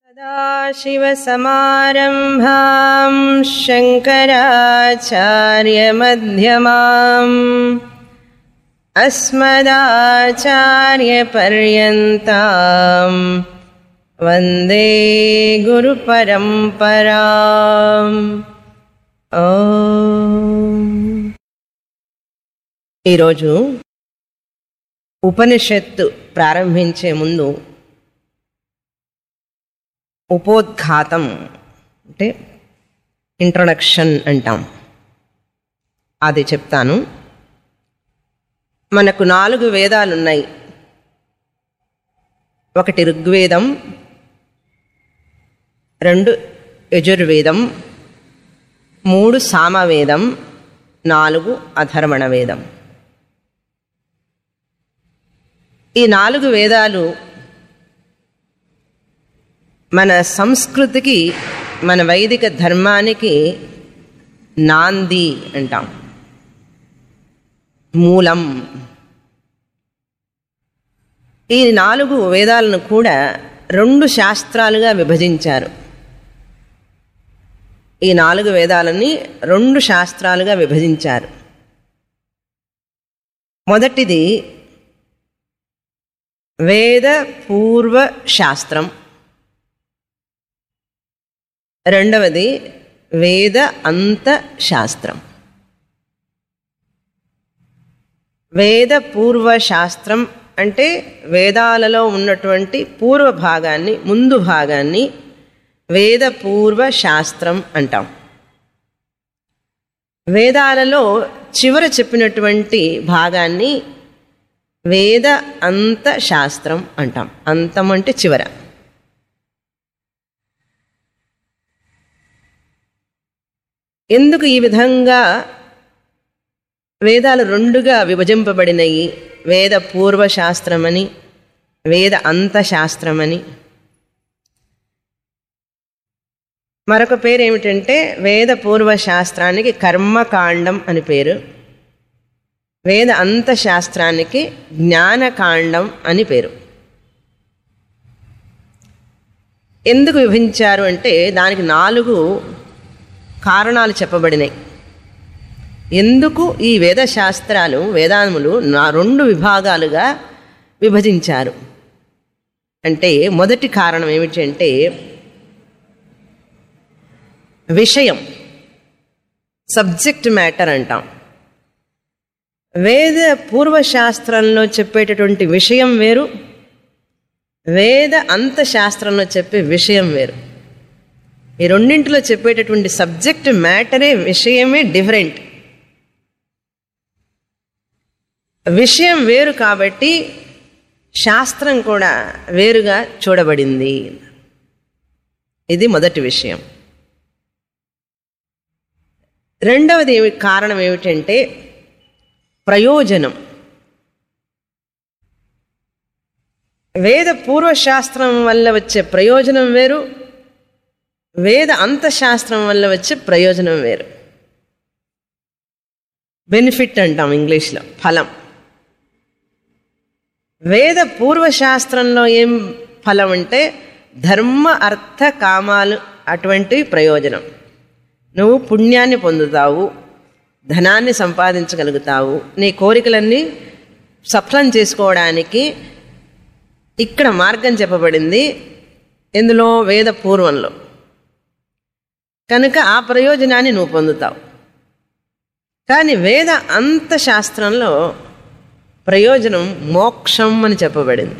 सदाशिवसमारम्भाम् शङ्कराचार्यमध्यमाम् अस्मदाचार्यपर्यन्ताम् वन्दे गुरुपरम्पराम् ఓం. ఈరోజు ఉపనిషత్తు ప్రారంభించే ముందు ఉపోద్ఘాతం అంటే ఇంట్రొడక్షన్ అంటాం అది చెప్తాను మనకు నాలుగు వేదాలు ఉన్నాయి ఒకటి ఋగ్వేదం రెండు యజుర్వేదం మూడు సామవేదం నాలుగు అధర్మణ వేదం ఈ నాలుగు వేదాలు మన సంస్కృతికి మన వైదిక ధర్మానికి నాంది అంటాం మూలం ఈ నాలుగు వేదాలను కూడా రెండు శాస్త్రాలుగా విభజించారు ఈ నాలుగు వేదాలని రెండు శాస్త్రాలుగా విభజించారు మొదటిది వేద పూర్వ శాస్త్రం రెండవది వేద అంత శాస్త్రం వేద పూర్వ శాస్త్రం అంటే వేదాలలో ఉన్నటువంటి పూర్వ భాగాన్ని ముందు భాగాన్ని వేద పూర్వ శాస్త్రం అంటాం వేదాలలో చివర చెప్పినటువంటి భాగాన్ని వేద అంత శాస్త్రం అంటాం అంతం అంటే చివర ఎందుకు ఈ విధంగా వేదాలు రెండుగా విభజింపబడినవి వేద పూర్వ శాస్త్రమని వేద అంత శాస్త్రమని మరొక పేరు ఏమిటంటే వేద పూర్వ శాస్త్రానికి కర్మకాండం అని పేరు వేద అంత శాస్త్రానికి జ్ఞానకాండం అని పేరు ఎందుకు విభజించారు అంటే దానికి నాలుగు కారణాలు చెప్పబడినాయి ఎందుకు ఈ వేద శాస్త్రాలు వేదాములు నా రెండు విభాగాలుగా విభజించారు అంటే మొదటి కారణం ఏమిటంటే విషయం సబ్జెక్ట్ మ్యాటర్ అంటాం వేద పూర్వశాస్త్రంలో చెప్పేటటువంటి విషయం వేరు వేద అంత శాస్త్రంలో చెప్పే విషయం వేరు ఈ రెండింటిలో చెప్పేటటువంటి సబ్జెక్ట్ మ్యాటరే విషయమే డిఫరెంట్ విషయం వేరు కాబట్టి శాస్త్రం కూడా వేరుగా చూడబడింది ఇది మొదటి విషయం రెండవది ఏమి కారణం ఏమిటంటే ప్రయోజనం వేద పూర్వశాస్త్రం వల్ల వచ్చే ప్రయోజనం వేరు వేద అంతశాస్త్రం వల్ల వచ్చే ప్రయోజనం వేరు బెనిఫిట్ అంటాం ఇంగ్లీష్లో ఫలం వేద పూర్వశాస్త్రంలో ఏం ఫలం అంటే ధర్మ అర్థ కామాలు అటువంటి ప్రయోజనం నువ్వు పుణ్యాన్ని పొందుతావు ధనాన్ని సంపాదించగలుగుతావు నీ కోరికలన్నీ సఫలం చేసుకోవడానికి ఇక్కడ మార్గం చెప్పబడింది ఇందులో వేద పూర్వంలో కనుక ఆ ప్రయోజనాన్ని నువ్వు పొందుతావు కానీ వేద అంత శాస్త్రంలో ప్రయోజనం మోక్షం అని చెప్పబడింది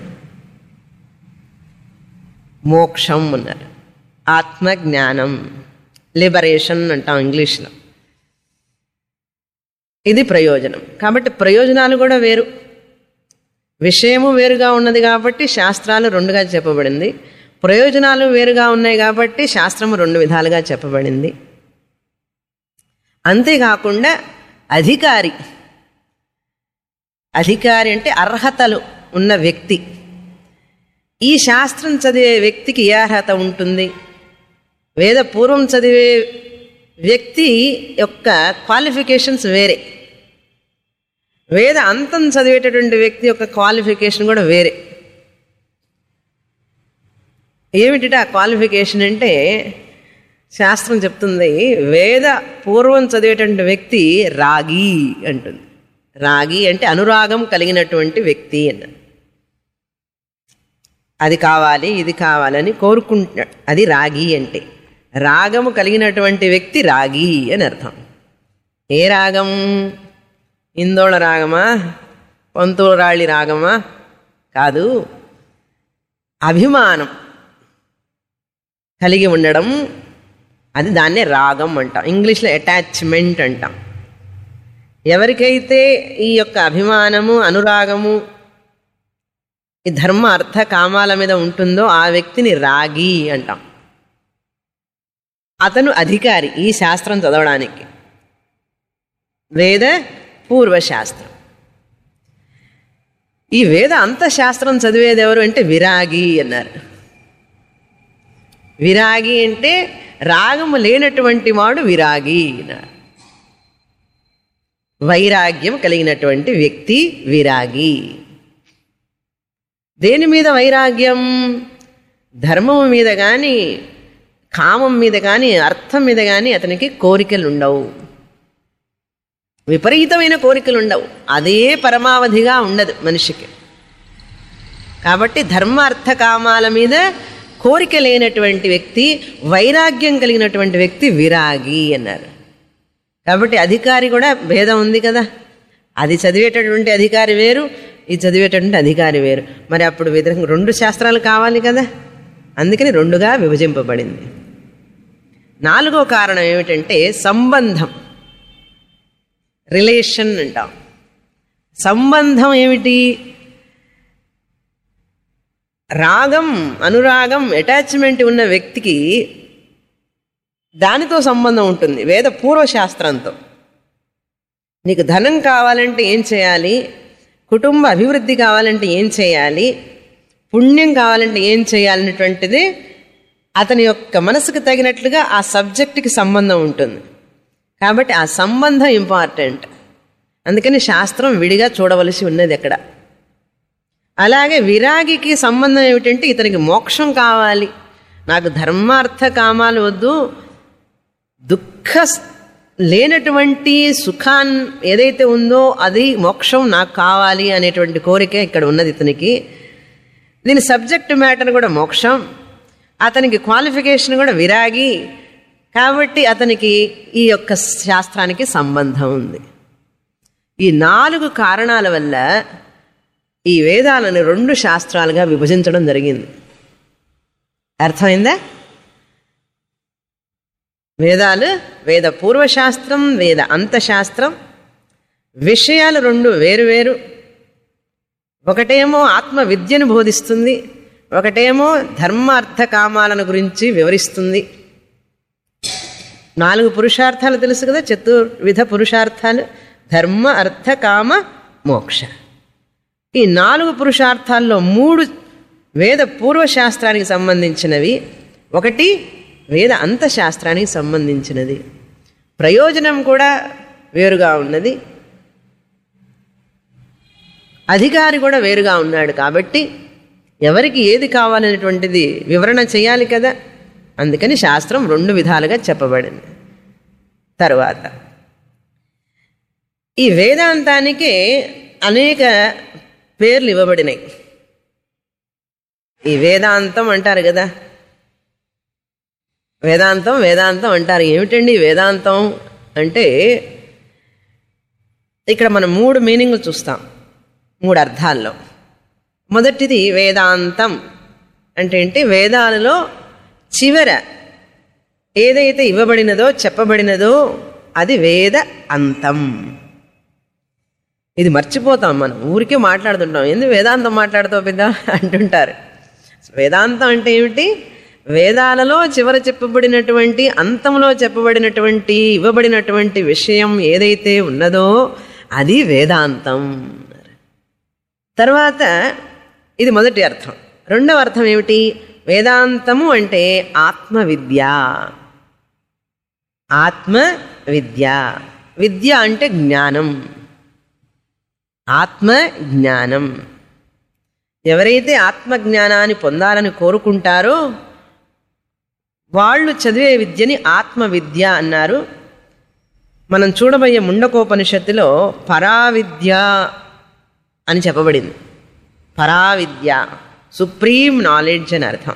మోక్షం అన్నారు ఆత్మజ్ఞానం లిబరేషన్ అంటాం ఇంగ్లీష్లో ఇది ప్రయోజనం కాబట్టి ప్రయోజనాలు కూడా వేరు విషయము వేరుగా ఉన్నది కాబట్టి శాస్త్రాలు రెండుగా చెప్పబడింది ప్రయోజనాలు వేరుగా ఉన్నాయి కాబట్టి శాస్త్రము రెండు విధాలుగా చెప్పబడింది అంతేకాకుండా అధికారి అధికారి అంటే అర్హతలు ఉన్న వ్యక్తి ఈ శాస్త్రం చదివే వ్యక్తికి ఏ అర్హత ఉంటుంది వేద పూర్వం చదివే వ్యక్తి యొక్క క్వాలిఫికేషన్స్ వేరే వేద అంతం చదివేటటువంటి వ్యక్తి యొక్క క్వాలిఫికేషన్ కూడా వేరే ఏమిటి ఆ క్వాలిఫికేషన్ అంటే శాస్త్రం చెప్తుంది వేద పూర్వం చదివేటువంటి వ్యక్తి రాగి అంటుంది రాగి అంటే అనురాగం కలిగినటువంటి వ్యక్తి అన్న అది కావాలి ఇది కావాలని కోరుకుంటున్నాడు అది రాగి అంటే రాగము కలిగినటువంటి వ్యక్తి రాగి అని అర్థం ఏ రాగం ఇందోళ రాగమా పంతూరాళి రాగమా కాదు అభిమానం కలిగి ఉండడం అది దాన్నే రాగం అంటాం ఇంగ్లీష్లో అటాచ్మెంట్ అంటాం ఎవరికైతే ఈ యొక్క అభిమానము అనురాగము ఈ ధర్మ అర్థ కామాల మీద ఉంటుందో ఆ వ్యక్తిని రాగి అంటాం అతను అధికారి ఈ శాస్త్రం చదవడానికి వేద పూర్వశాస్త్రం ఈ వేద అంతఃశాస్త్రం చదివేది ఎవరు అంటే విరాగి అన్నారు విరాగి అంటే రాగము లేనటువంటి వాడు విరాగి అన్నారు వైరాగ్యం కలిగినటువంటి వ్యక్తి విరాగి దేని మీద వైరాగ్యం ధర్మం మీద కానీ కామం మీద కానీ అర్థం మీద కానీ అతనికి కోరికలు ఉండవు విపరీతమైన కోరికలు ఉండవు అదే పరమావధిగా ఉండదు మనిషికి కాబట్టి ధర్మ అర్థ కామాల మీద కోరిక లేనటువంటి వ్యక్తి వైరాగ్యం కలిగినటువంటి వ్యక్తి విరాగి అన్నారు కాబట్టి అధికారి కూడా భేదం ఉంది కదా అది చదివేటటువంటి అధికారి వేరు ఇది చదివేటటువంటి అధికారి వేరు మరి అప్పుడు విధంగా రెండు శాస్త్రాలు కావాలి కదా అందుకని రెండుగా విభజింపబడింది నాలుగో కారణం ఏమిటంటే సంబంధం రిలేషన్ అంటాం సంబంధం ఏమిటి రాగం అనురాగం అటాచ్మెంట్ ఉన్న వ్యక్తికి దానితో సంబంధం ఉంటుంది వేద పూర్వశాస్త్రంతో నీకు ధనం కావాలంటే ఏం చేయాలి కుటుంబ అభివృద్ధి కావాలంటే ఏం చేయాలి పుణ్యం కావాలంటే ఏం చేయాలనేటువంటిది అతని యొక్క మనసుకు తగినట్లుగా ఆ సబ్జెక్టుకి సంబంధం ఉంటుంది కాబట్టి ఆ సంబంధం ఇంపార్టెంట్ అందుకని శాస్త్రం విడిగా చూడవలసి ఉన్నది అక్కడ అలాగే విరాగికి సంబంధం ఏమిటంటే ఇతనికి మోక్షం కావాలి నాకు ధర్మార్థ కామాలు వద్దు దుఃఖ లేనటువంటి సుఖాన్ ఏదైతే ఉందో అది మోక్షం నాకు కావాలి అనేటువంటి కోరిక ఇక్కడ ఉన్నది ఇతనికి దీని సబ్జెక్ట్ మ్యాటర్ కూడా మోక్షం అతనికి క్వాలిఫికేషన్ కూడా విరాగి కాబట్టి అతనికి ఈ యొక్క శాస్త్రానికి సంబంధం ఉంది ఈ నాలుగు కారణాల వల్ల ఈ వేదాలను రెండు శాస్త్రాలుగా విభజించడం జరిగింది అర్థమైందా వేదాలు వేద పూర్వశాస్త్రం వేద అంతశాస్త్రం విషయాలు రెండు వేరు వేరు ఒకటేమో ఆత్మ విద్యను బోధిస్తుంది ఒకటేమో ధర్మ అర్థ కామాలను గురించి వివరిస్తుంది నాలుగు పురుషార్థాలు తెలుసు కదా చతుర్విధ పురుషార్థాలు ధర్మ అర్థ కామ మోక్ష ఈ నాలుగు పురుషార్థాల్లో మూడు వేద పూర్వశాస్త్రానికి సంబంధించినవి ఒకటి వేద అంతశాస్త్రానికి సంబంధించినది ప్రయోజనం కూడా వేరుగా ఉన్నది అధికారి కూడా వేరుగా ఉన్నాడు కాబట్టి ఎవరికి ఏది కావాలనేటువంటిది వివరణ చేయాలి కదా అందుకని శాస్త్రం రెండు విధాలుగా చెప్పబడింది తరువాత ఈ వేదాంతానికి అనేక పేర్లు ఇవ్వబడినాయి ఈ వేదాంతం అంటారు కదా వేదాంతం వేదాంతం అంటారు ఏమిటండి ఈ వేదాంతం అంటే ఇక్కడ మనం మూడు మీనింగ్లు చూస్తాం మూడు అర్థాల్లో మొదటిది వేదాంతం అంటే ఏంటి వేదాలలో చివర ఏదైతే ఇవ్వబడినదో చెప్పబడినదో అది వేద అంతం ఇది మర్చిపోతాం మనం ఊరికే మాట్లాడుతుంటాం ఎందుకు వేదాంతం మాట్లాడుతావు పెద్ద అంటుంటారు వేదాంతం అంటే ఏమిటి వేదాలలో చివర చెప్పబడినటువంటి అంతంలో చెప్పబడినటువంటి ఇవ్వబడినటువంటి విషయం ఏదైతే ఉన్నదో అది వేదాంతం తర్వాత ఇది మొదటి అర్థం రెండవ అర్థం ఏమిటి వేదాంతము అంటే ఆత్మ విద్య ఆత్మ విద్య విద్య అంటే జ్ఞానం ఆత్మ జ్ఞానం ఎవరైతే ఆత్మజ్ఞానాన్ని పొందాలని కోరుకుంటారో వాళ్ళు చదివే విద్యని ఆత్మ విద్య అన్నారు మనం చూడబోయే ముండకోపనిషత్తులో పరావిద్య అని చెప్పబడింది పరావిద్య సుప్రీం నాలెడ్జ్ అని అర్థం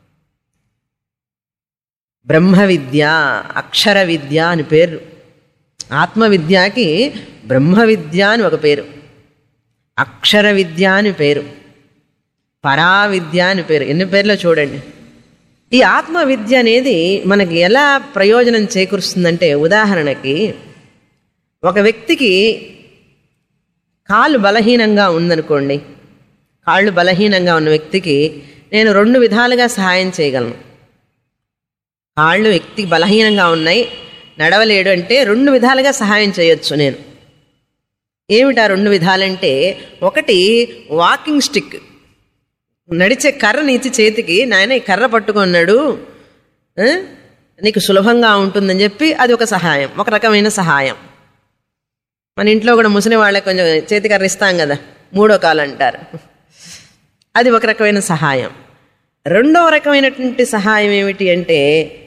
బ్రహ్మ విద్య అక్షర విద్య అని పేరు ఆత్మ విద్యకి బ్రహ్మ విద్య అని ఒక పేరు అక్షర విద్య అని పేరు పరావిద్య అని పేరు ఎన్ని పేర్లో చూడండి ఈ ఆత్మ విద్య అనేది మనకి ఎలా ప్రయోజనం చేకూరుస్తుందంటే ఉదాహరణకి ఒక వ్యక్తికి కాళ్ళు బలహీనంగా ఉందనుకోండి కాళ్ళు బలహీనంగా ఉన్న వ్యక్తికి నేను రెండు విధాలుగా సహాయం చేయగలను కాళ్ళు వ్యక్తికి బలహీనంగా ఉన్నాయి నడవలేడు అంటే రెండు విధాలుగా సహాయం చేయొచ్చు నేను ఏమిటా రెండు విధాలంటే ఒకటి వాకింగ్ స్టిక్ నడిచే కర్రని ఇచ్చి చేతికి నాయన ఈ కర్ర పట్టుకున్నాడు ఆ? నీకు సులభంగా ఉంటుందని చెప్పి అది ఒక సహాయం ఒక రకమైన సహాయం మన ఇంట్లో కూడా ముసలి వాళ్ళకి కొంచెం చేతి కర్ర ఇస్తాం కదా మూడో కాలు అంటారు అది ఒక రకమైన సహాయం రెండవ రకమైనటువంటి సహాయం ఏమిటి అంటే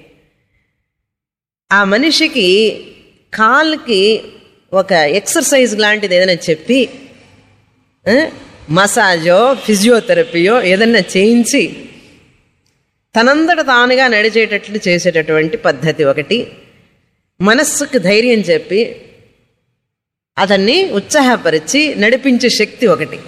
ఆ మనిషికి కాళ్ళకి ఒక ఎక్సర్సైజ్ లాంటిది ఏదైనా చెప్పి ఆ, మసాజో ఫిజియోథెరపీయో ఏదన్నా చేయించి తనంతట తానుగా నడిచేటట్లు చేసేటటువంటి పద్ధతి ఒకటి మనస్సుకు ధైర్యం చెప్పి అతన్ని ఉత్సాహపరిచి నడిపించే శక్తి ఒకటి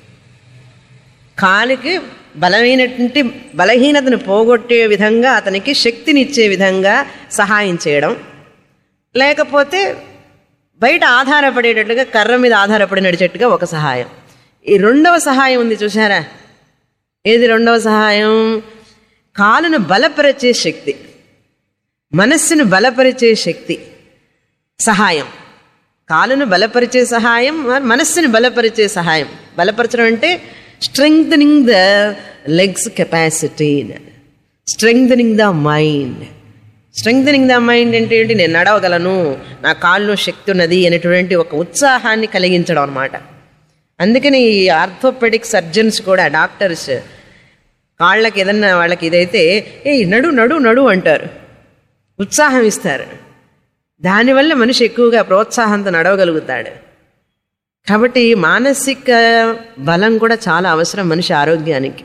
కాలికి బలమైనటువంటి బలహీనతను పోగొట్టే విధంగా అతనికి శక్తినిచ్చే విధంగా సహాయం చేయడం లేకపోతే బయట ఆధారపడేటట్లుగా కర్ర మీద ఆధారపడి నడిచేట్టుగా ఒక సహాయం ఈ రెండవ సహాయం ఉంది చూసారా ఏది రెండవ సహాయం కాలును బలపరిచే శక్తి మనస్సును బలపరిచే శక్తి సహాయం కాలును బలపరిచే సహాయం మనస్సును బలపరిచే సహాయం బలపరచడం అంటే strengthening the legs capacity strengthening the mind strengthening the mind అంటే ఏంటి నేను నడవగలను నా కాళ్ళు శక్తి ఉన్నది అనేటువంటి ఒక ఉత్సాహాన్ని కలిగించడం అనమాట అందుకని ఈ ఆర్థోపెడిక్ సర్జన్స్ కూడా డాక్టర్స్ కాళ్ళకి ఏదన్నా వాళ్ళకి ఇదైతే ఏ నడు నడు నడు అంటారు ఉత్సాహం ఇస్తారు దానివల్ల మనిషి ఎక్కువగా ప్రోత్సాహంతో నడవగలుగుతాడు కాబట్టి మానసిక బలం కూడా చాలా అవసరం మనిషి ఆరోగ్యానికి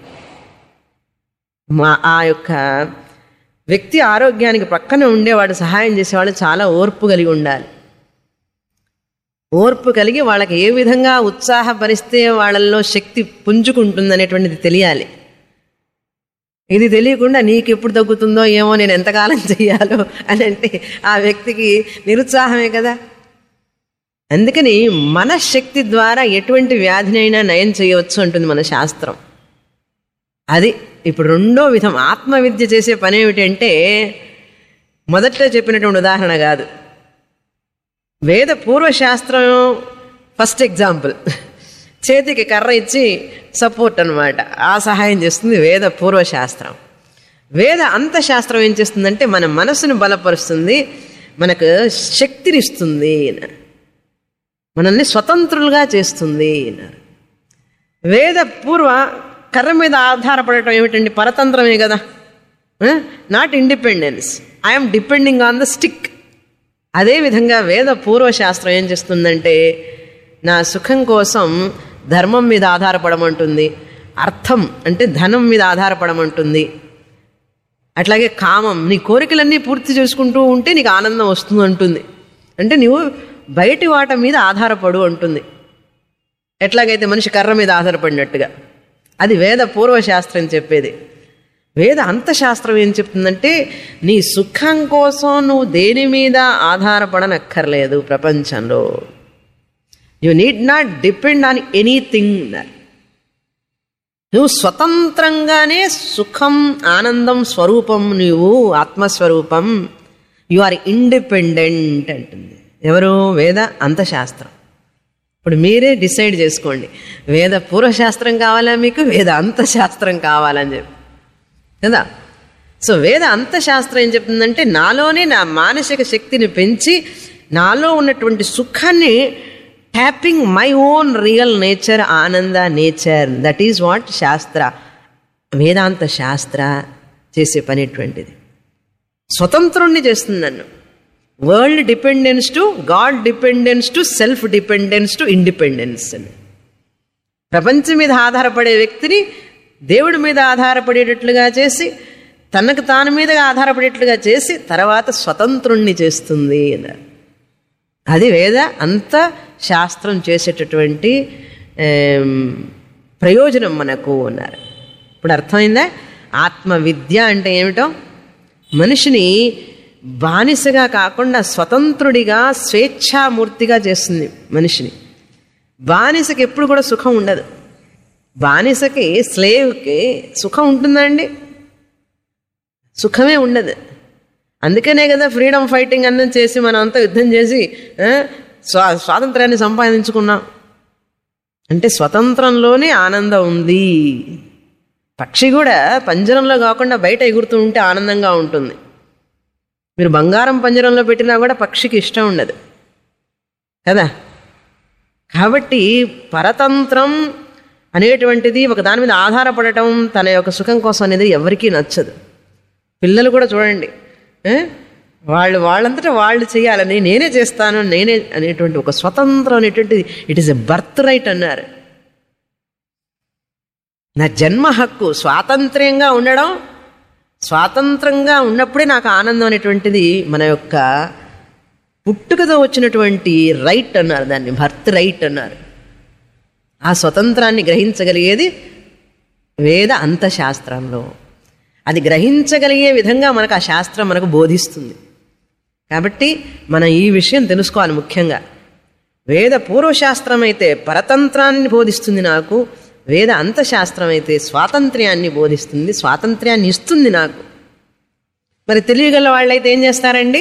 మా ఆ యొక్క వ్యక్తి ఆరోగ్యానికి పక్కన ఉండేవాడు సహాయం చేసేవాడు చాలా ఓర్పు కలిగి ఉండాలి ఓర్పు కలిగి వాళ్ళకి ఏ విధంగా ఉత్సాహపరిస్తే వాళ్ళల్లో శక్తి పుంజుకుంటుందనేటువంటిది తెలియాలి ఇది తెలియకుండా నీకు ఎప్పుడు తగ్గుతుందో ఏమో నేను ఎంతకాలం చెయ్యాలో అని అంటే ఆ వ్యక్తికి నిరుత్సాహమే కదా అందుకని మన శక్తి ద్వారా ఎటువంటి వ్యాధినైనా నయం చేయవచ్చు అంటుంది మన శాస్త్రం అది ఇప్పుడు రెండో విధం ఆత్మవిద్య చేసే పని ఏమిటంటే మొదట్లో చెప్పినటువంటి ఉదాహరణ కాదు వేద పూర్వశాస్త్రం ఫస్ట్ ఎగ్జాంపుల్ చేతికి కర్ర ఇచ్చి సపోర్ట్ అన్నమాట ఆ సహాయం చేస్తుంది వేద పూర్వశాస్త్రం వేద అంతశాస్త్రం ఏం చేస్తుందంటే మన మనసును బలపరుస్తుంది మనకు శక్తినిస్తుంది మనల్ని స్వతంత్రులుగా చేస్తుంది అన్నారు వేద పూర్వ కర్ర మీద ఆధారపడటం ఏమిటండి పరతంత్రమే కదా not independence I'm depending on the stick అదేవిధంగా వేద పూర్వశాస్త్రం ఏం చేస్తుందంటే నా సుఖం కోసం ధర్మం మీద ఆధారపడమంటుంది అర్థం అంటే ధనం మీద ఆధారపడమంటుంది అట్లాగే కామం నీ కోరికలన్నీ పూర్తి చేసుకుంటూ ఉంటే నీకు ఆనందం వస్తుంది అంటుంది అంటే నువ్వు బయటి వాట మీద ఆధారపడు అంటుంది ఎట్లాగైతే మనిషి కర్ర మీద ఆధారపడినట్టుగా అది వేద పూర్వశాస్త్రం చెప్పేది వేద అంతశాస్త్రం ఏం చెప్తుందంటే నీ సుఖం కోసం నువ్వు దేని మీద ఆధారపడనక్కర్లేదు ప్రపంచంలో you need not depend on anything నువ్వు స్వతంత్రంగానే సుఖం ఆనందం స్వరూపం నువ్వు ఆత్మస్వరూపం యు ఆర్ ఇండిపెండెంట్ అంటుంది ఎవరు వేద అంతశాస్త్రం ఇప్పుడు మీరే డిసైడ్ చేసుకోండి వేద పూర్వశాస్త్రం కావాలా మీకు వేద అంతశాస్త్రం కావాలని చెప్పి కదా సో వేద అంతశాస్త్రం ఏం చెప్తుందంటే నాలోనే నా మానసిక శక్తిని పెంచి నాలో ఉన్నటువంటి సుఖాన్ని tapping my own real nature ananda nature that is what శాస్త్ర వేదాంత శాస్త్ర చేసే పని ఎటువంటిది స్వతంత్రుణ్ణి చేస్తుంది నన్ను world dependence to God dependence to self dependence to independence అని ప్రపంచం మీద ఆధారపడే వ్యక్తిని దేవుడి మీద ఆధారపడేటట్లుగా చేసి తనకు తాను మీదగా ఆధారపడేట్లుగా చేసి తర్వాత స్వతంత్రుణ్ణి చేస్తుంది అన్నారు అది వేద అంత శాస్త్రం చేసేటటువంటి ఏం, ప్రయోజనం మనకు అన్నారు ఇప్పుడు అర్థమైందా ఆత్మ విద్య అంటే ఏమిటో మనిషిని బానిసగా కాకుండా స్వతంత్రుడిగా స్వేచ్ఛామూర్తిగా చేస్తుంది మనిషిని బానిసకి ఎప్పుడు కూడా సుఖం ఉండదు బానిసకి స్లేవ్కి సుఖం ఉంటుందండి సుఖమే ఉండదు అందుకనే కదా ఫ్రీడమ్ ఫైటింగ్ అన్నం చేసి మనం అంతా యుద్ధం చేసి ఆ, స్వా స్వాతంత్రాన్ని సంపాదించుకున్నాం అంటే స్వతంత్రంలోనే ఆనందం ఉంది పక్షి కూడా పంజరంలో కాకుండా బయట ఎగురుతూ ఉంటే ఆనందంగా ఉంటుంది మీరు బంగారం పంజరంలో పెట్టినా కూడా పక్షికి ఇష్టం ఉండదు కదా కాబట్టి పరతంత్రం అనేటువంటిది ఒక దాని మీద ఆధారపడటం తన యొక్క సుఖం కోసం అనేది ఎవరికీ నచ్చదు పిల్లలు కూడా చూడండి ఏ? వాళ్ళు వాళ్ళంతటా వాళ్ళు చేయాలని నేనే చేస్తాను నేనే అనేటువంటి ఒక స్వతంత్రం అనేటువంటిది it is a birth right అన్నారు నా జన్మ హక్కు స్వాతంత్ర్యంగా ఉండడం స్వాతంత్రంగా ఉన్నప్పుడే నాకు ఆనందం అనేటువంటిది మన యొక్క పుట్టుకతో వచ్చినటువంటి రైట్ అన్నారు దాన్ని బర్త్ రైట్ అన్నారు ఆ స్వతంత్రాన్ని గ్రహించగలిగేది వేద అంతశాస్త్రంలో అది గ్రహించగలిగే విధంగా మనకు ఆ శాస్త్రం మనకు బోధిస్తుంది కాబట్టి మనం ఈ విషయం తెలుసుకోవాలి ముఖ్యంగా వేద పూర్వశాస్త్రం అయితే పరతంత్రాన్ని బోధిస్తుంది నాకు వేద అంతశాస్త్రం అయితే స్వాతంత్ర్యాన్ని బోధిస్తుంది స్వాతంత్ర్యాన్ని ఇస్తుంది నాకు మరి తెలియగల వాళ్ళైతే ఏం చేస్తారండి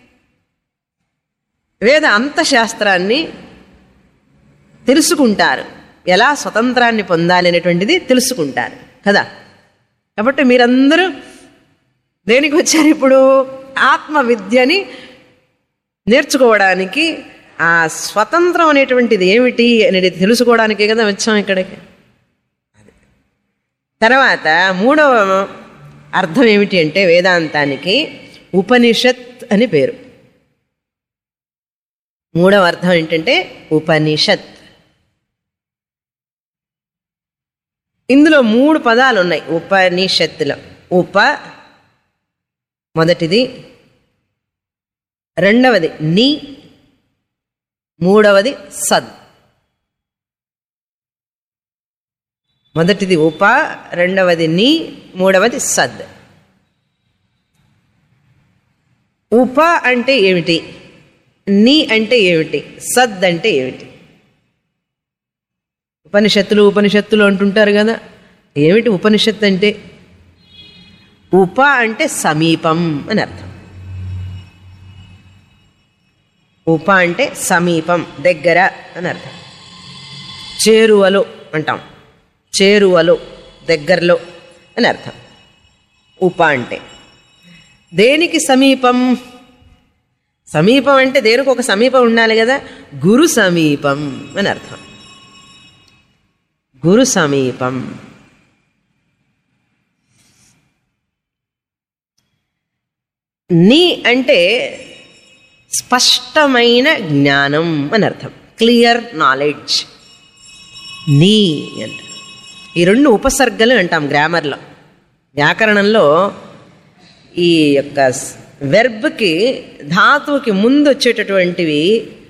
వేద అంతశాస్త్రాన్ని తెలుసుకుంటారు ఎలా స్వతంత్రాన్ని పొందాలి అనేటువంటిది తెలుసుకుంటారు కదా కాబట్టి మీరందరూ దేనికి వచ్చారు ఇప్పుడు ఆత్మ విద్యని నేర్చుకోవడానికి ఆ స్వతంత్రం అనేటువంటిది ఏమిటి అనేది తెలుసుకోవడానికే కదా వచ్చాం ఇక్కడికి తర్వాత మూడవ అర్థం ఏమిటి అంటే వేదాంతానికి ఉపనిషత్ అని పేరు మూడవ అర్థం ఏంటంటే ఉపనిషత్ ఇందులో మూడు పదాలు ఉన్నాయి ఉపనిషత్తులో ఉప మొదటిది రెండవది ని మూడవది సద్ మొదటిది ఉప రెండవది ని మూడవది సద్ ఉప అంటే ఏమిటి ని అంటే ఏమిటి సద్ అంటే ఏమిటి ఉపనిషత్తులు ఉపనిషత్తులు అంటుంటారు కదా ఏమిటి ఉపనిషత్తు అంటే ఉప అంటే సమీపం అని అర్థం ఉప అంటే సమీపం దగ్గర అని అర్థం చేరువలో అంటాం చేరువలో దగ్గరలో అని అర్థం ఉప అంటే దేనికి సమీపం సమీపం అంటే దేనికి ఒక సమీపం ఉండాలి కదా గురు సమీపం అని అర్థం గురు సమీపం నీ అంటే స్పష్టమైన జ్ఞానం అని అర్థం క్లియర్ నాలెడ్జ్ నీ అంట ఈ రెండు ఉపసర్గలు అంటాం గ్రామర్లో వ్యాకరణంలో ఈ యొక్క వెర్బ్కి ధాతువుకి ముందు వచ్చేటటువంటివి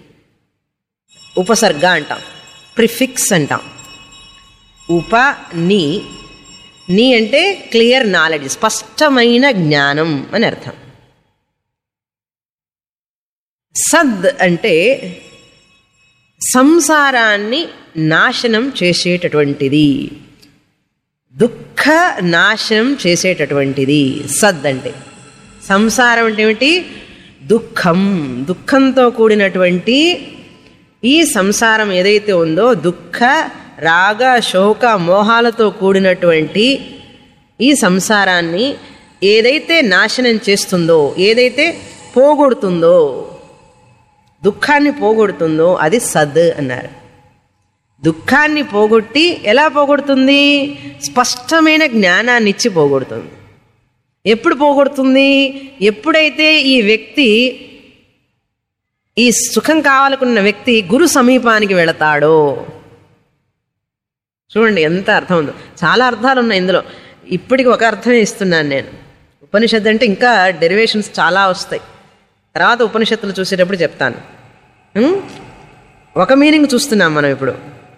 ఉపసర్గ అంటాం ప్రిఫిక్స్ అంటాం ఉప నీ నీ అంటే క్లియర్ నాలెడ్జ్ స్పష్టమైన జ్ఞానం అని అర్థం సద్ అంటే సంసారాన్ని నాశనం చేసేటటువంటిది దుఃఖ నాశనం చేసేటటువంటిది సద్ అంటే సంసారం అంటే ఏమిటి దుఃఖం దుఃఖంతో కూడినటువంటి ఈ సంసారం ఏదైతే ఉందో దుఃఖ రాగ శోక మోహాలతో కూడినటువంటి ఈ సంసారాన్ని ఏదైతే నాశనం చేస్తుందో ఏదైతే పోగొడుతుందో దుఃఖాన్ని పోగొడుతుందో అది సద్ అన్నారు దుఃఖాన్ని పోగొట్టి ఎలా పోగొడుతుంది స్పష్టమైన జ్ఞానాన్ని ఇచ్చి పోగొడుతుంది ఎప్పుడు పోగొడుతుంది ఎప్పుడైతే ఈ వ్యక్తి ఈ సుఖం కావాలనుకున్న వ్యక్తి గురు సమీపానికి వెళతాడో చూడండి ఎంత అర్థం ఉందో చాలా అర్థాలు ఉన్నాయి ఇందులో ఇప్పటికి ఒక అర్థమే ఇస్తున్నాను నేను ఉపనిషత్తు అంటే ఇంకా డెరివేషన్స్ చాలా వస్తాయి తర్వాత ఉపనిషత్తులు చూసేటప్పుడు చెప్తాను ఉం? ఒక మీనింగ్ చూస్తున్నాం మనం ఇప్పుడు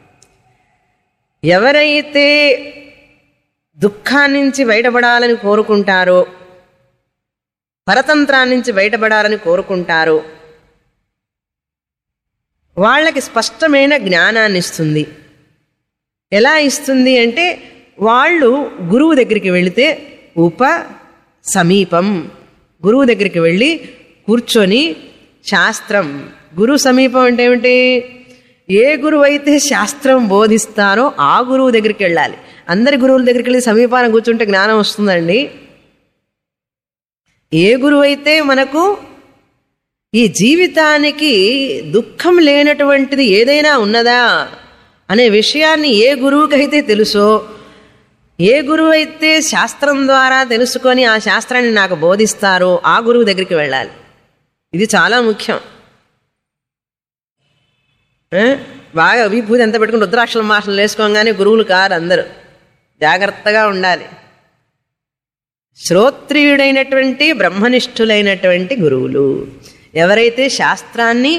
ఎవరైతే దుఃఖాన్నించి బయటపడాలని కోరుకుంటారో పరతంత్రాన్నించి బయటపడాలని కోరుకుంటారో వాళ్ళకి స్పష్టమైన జ్ఞానాన్ని ఇస్తుంది ఎలా ఇస్తుంది అంటే వాళ్ళు గురువు దగ్గరికి వెళితే ఉప సమీపం గురువు దగ్గరికి వెళ్ళి కూర్చొని శాస్త్రం గురు సమీపం అంటే ఏమిటి ఏ గురువు అయితే శాస్త్రం బోధిస్తారో ఆ గురువు దగ్గరికి వెళ్ళాలి అందరి గురువుల దగ్గరికి వెళ్ళి సమీపాన కూర్చుంటే జ్ఞానం వస్తుందండి ఏ గురువు అయితే మనకు ఈ జీవితానికి దుఃఖం లేనటువంటిది ఏదైనా ఉన్నదా అనే విషయాన్ని ఏ గురువుకైతే తెలుసో ఏ గురువు అయితే శాస్త్రం ద్వారా తెలుసుకొని ఆ శాస్త్రాన్ని నాకు బోధిస్తారో ఆ గురువు దగ్గరికి వెళ్ళాలి ఇది చాలా ముఖ్యం ఏ? బాగా విభూతి ఎంత పెట్టుకుని రుద్రాక్షల మాటలు వేసుకోగానే గురువులు కారు అందరూ జాగ్రత్తగా ఉండాలి శ్రోత్రియుడైనటువంటి బ్రహ్మనిష్ఠులైనటువంటి గురువులు ఎవరైతే శాస్త్రాన్ని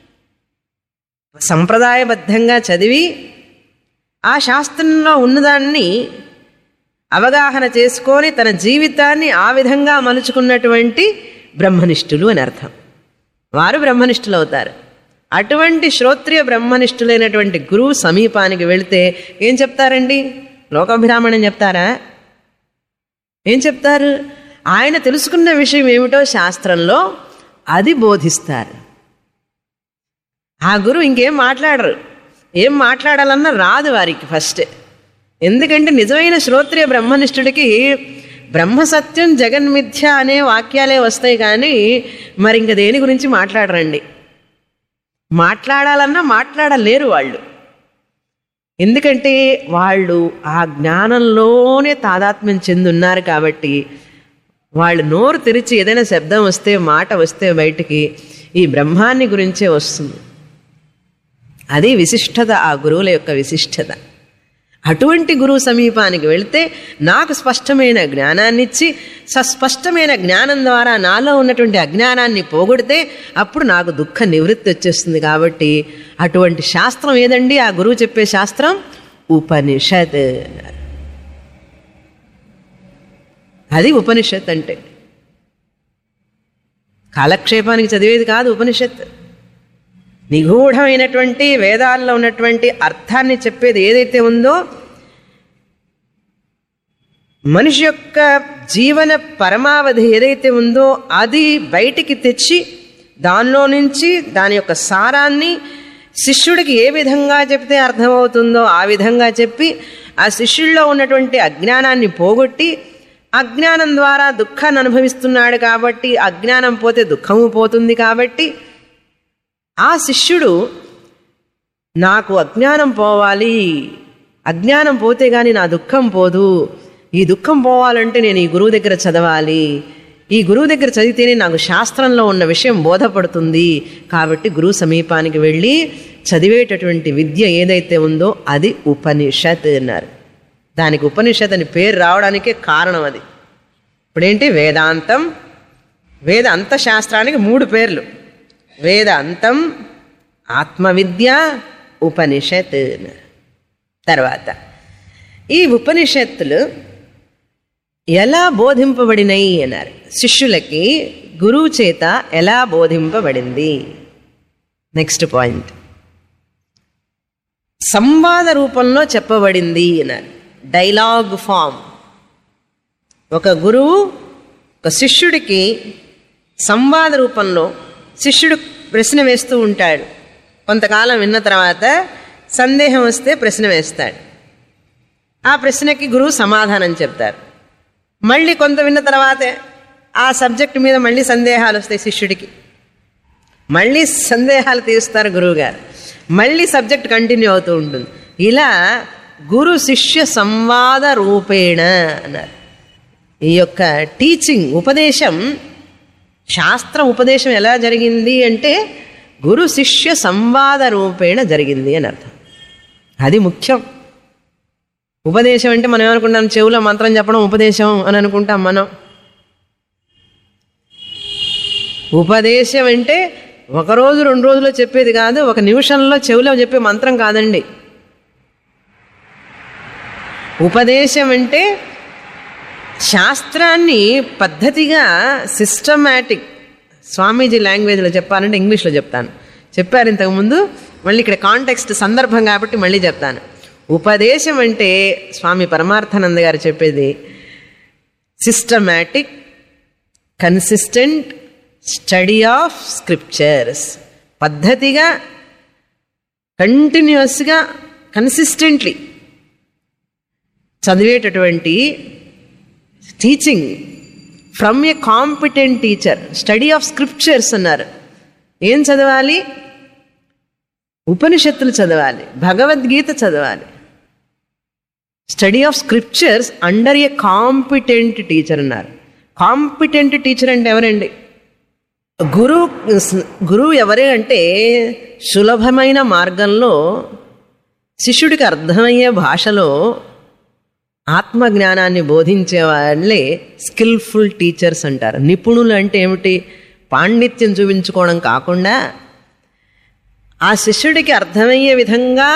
సంప్రదాయబద్ధంగా చదివి ఆ శాస్త్రంలో ఉన్నదాన్ని అవగాహన చేసుకొని తన జీవితాన్ని ఆ విధంగా మలుచుకున్నటువంటి బ్రహ్మనిష్ఠులు అని అర్థం వారు బ్రహ్మనిష్ఠులు అవుతారు అటువంటి శ్రోత్రియ బ్రహ్మనిష్ఠులైనటువంటి గురువు సమీపానికి వెళితే ఏం చెప్తారండి లోకాభిరామణం చెప్తారా ఏం చెప్తారు ఆయన తెలుసుకున్న విషయం ఏమిటో శాస్త్రంలో అది బోధిస్తారు ఆ గురువు ఇంకేం మాట్లాడరు ఏం మాట్లాడాలన్నా రాదు వారికి ఫస్ట్ ఎందుకంటే నిజమైన శ్రోత్రియ బ్రహ్మనిష్ఠుడికి బ్రహ్మసత్యం జగన్మిథ్య అనే వాక్యాలే వస్తాయి కానీ మరి ఇంక దేని గురించి మాట్లాడరండి మాట్లాడాలన్నా మాట్లాడలేరు వాళ్ళు ఎందుకంటే వాళ్ళు ఆ జ్ఞానంలోనే తాదాత్మ్యం చెందున్నారు కాబట్టి వాళ్ళు నోరు తెరిచి ఏదైనా శబ్దం వస్తే మాట వస్తే బయటికి ఈ బ్రహ్మాన్ని గురించే వస్తుంది అది విశిష్టత ఆ గురువుల యొక్క విశిష్టత అటువంటి గురువు సమీపానికి వెళితే నాకు స్పష్టమైన జ్ఞానాన్ని ఇచ్చి సస్పష్టమైన జ్ఞానం ద్వారా నాలో ఉన్నటువంటి అజ్ఞానాన్ని పోగొడితే అప్పుడు నాకు దుఃఖ నివృత్తి వచ్చేస్తుంది కాబట్టి అటువంటి శాస్త్రం ఏదండి ఆ గురువు చెప్పే శాస్త్రం ఉపనిషత్ అది ఉపనిషత్ అంటే కాలక్షేపానికి చదివేది కాదు ఉపనిషత్ నిగూఢమైనటువంటి వేదాల్లో ఉన్నటువంటి అర్థాన్ని చెప్పేది ఏదైతే ఉందో మనిషి యొక్క జీవన పరమావధి ఏదైతే ఉందో అది బయటికి తెచ్చి దానిలో నుంచి దాని యొక్క సారాన్ని శిష్యుడికి ఏ విధంగా చెప్తే అర్థమవుతుందో ఆ విధంగా చెప్పి ఆ శిష్యుల్లో ఉన్నటువంటి అజ్ఞానాన్ని పోగొట్టి అజ్ఞానం ద్వారా దుఃఖాన్ని అనుభవిస్తున్నాడు కాబట్టి అజ్ఞానం పోతే దుఃఖము పోతుంది కాబట్టి ఆ శిష్యుడు నాకు అజ్ఞానం పోవాలి అజ్ఞానం పోతే గాని నా దుఃఖం పోదు ఈ దుఃఖం పోవాలంటే నేను ఈ గురువు దగ్గర చదవాలి ఈ గురువు దగ్గర చదివితేనే నాకు శాస్త్రంలో ఉన్న విషయం బోధపడుతుంది కాబట్టి గురువు సమీపానికి వెళ్ళి చదివేటటువంటి విద్య ఏదైతే ఉందో అది ఉపనిషత్ అన్నారు దానికి ఉపనిషత్ అని పేరు రావడానికే కారణం అది ఇప్పుడేంటి వేదాంతం వేద అంత శాస్త్రానికి మూడు పేర్లు వేద అంతం ఆత్మవిద్య ఉపనిషత్ అన్నారు. తర్వాత ఈ ఉపనిషత్తులు ఎలా బోధింపబడినాయి అన్నారు శిష్యులకి గురువు చేత ఎలా బోధింపబడింది నెక్స్ట్ పాయింట్ సంవాద రూపంలో చెప్పబడింది అన్నారు డైలాగ్ ఫామ్ ఒక గురువు ఒక శిష్యుడికి సంవాద రూపంలో శిష్యుడు ప్రశ్న వేస్తూ ఉంటాడు కొంతకాలం విన్న తర్వాత సందేహం వస్తే ప్రశ్న వేస్తాడు ఆ ప్రశ్నకి గురువు సమాధానం చెప్తారు మళ్ళీ కొంత విన్న తర్వాతే ఆ సబ్జెక్ట్ మీద మళ్ళీ సందేహాలు వస్తాయి శిష్యుడికి మళ్ళీ సందేహాలు తీస్తారు గురువుగారు మళ్ళీ సబ్జెక్ట్ కంటిన్యూ అవుతూ ఉంటుంది ఇలా గురు శిష్య సంవాద రూపేణ అన్నారు ఈ యొక్క టీచింగ్ ఉపదేశం శాస్త్ర ఉపదేశం ఎలా జరిగింది అంటే గురు శిష్య సంవాద రూపేణ జరిగింది అని అర్థం అది ముఖ్యం ఉపదేశం అంటే మనం ఏమనుకుంటాం చెవులో మంత్రం చెప్పడం ఉపదేశం అని అనుకుంటాం మనం ఉపదేశం అంటే ఒక రోజు రెండు రోజుల్లో చెప్పేది కాదు ఒక నిమిషంలో చెవిలో చెప్పే మంత్రం కాదండి ఉపదేశం అంటే శాస్త్రాన్ని పద్ధతిగా సిస్టమాటిక్ స్వామీజీ లాంగ్వేజ్లో చెప్పాలంటే ఇంగ్లీష్లో చెప్తాను చెప్పారు ఇంతకుముందు మళ్ళీ ఇక్కడ కాంటెక్స్ట్ సందర్భం కాబట్టి మళ్ళీ చెప్తాను ఉపదేశం అంటే స్వామి పరమార్థానంద గారు చెప్పేది systematic consistent study of scriptures పద్ధతిగా కంటిన్యూస్గా కన్సిస్టెంట్లీ చదివేటటువంటి teaching from a competent teacher study of scriptures అన్నారు ఏం చదవాలి ఉపనిషత్తులు చదవాలి భగవద్గీత చదవాలి study of scriptures under a competent teacher అన్నారు కాంపిటెంట్ టీచర్ అంటే ఎవరండి గురువు గురువు ఎవరే అంటే సులభమైన మార్గంలో శిష్యుడికి అర్థమయ్యే భాషలో ఆత్మజ్ఞానాన్ని బోధించే వాళ్ళే స్కిల్ఫుల్ టీచర్స్ అంటారు నిపుణులు అంటే ఏమిటి పాండిత్యం చూపించుకోవడం కాకుండా ఆ శిష్యుడికి అర్థమయ్యే విధంగా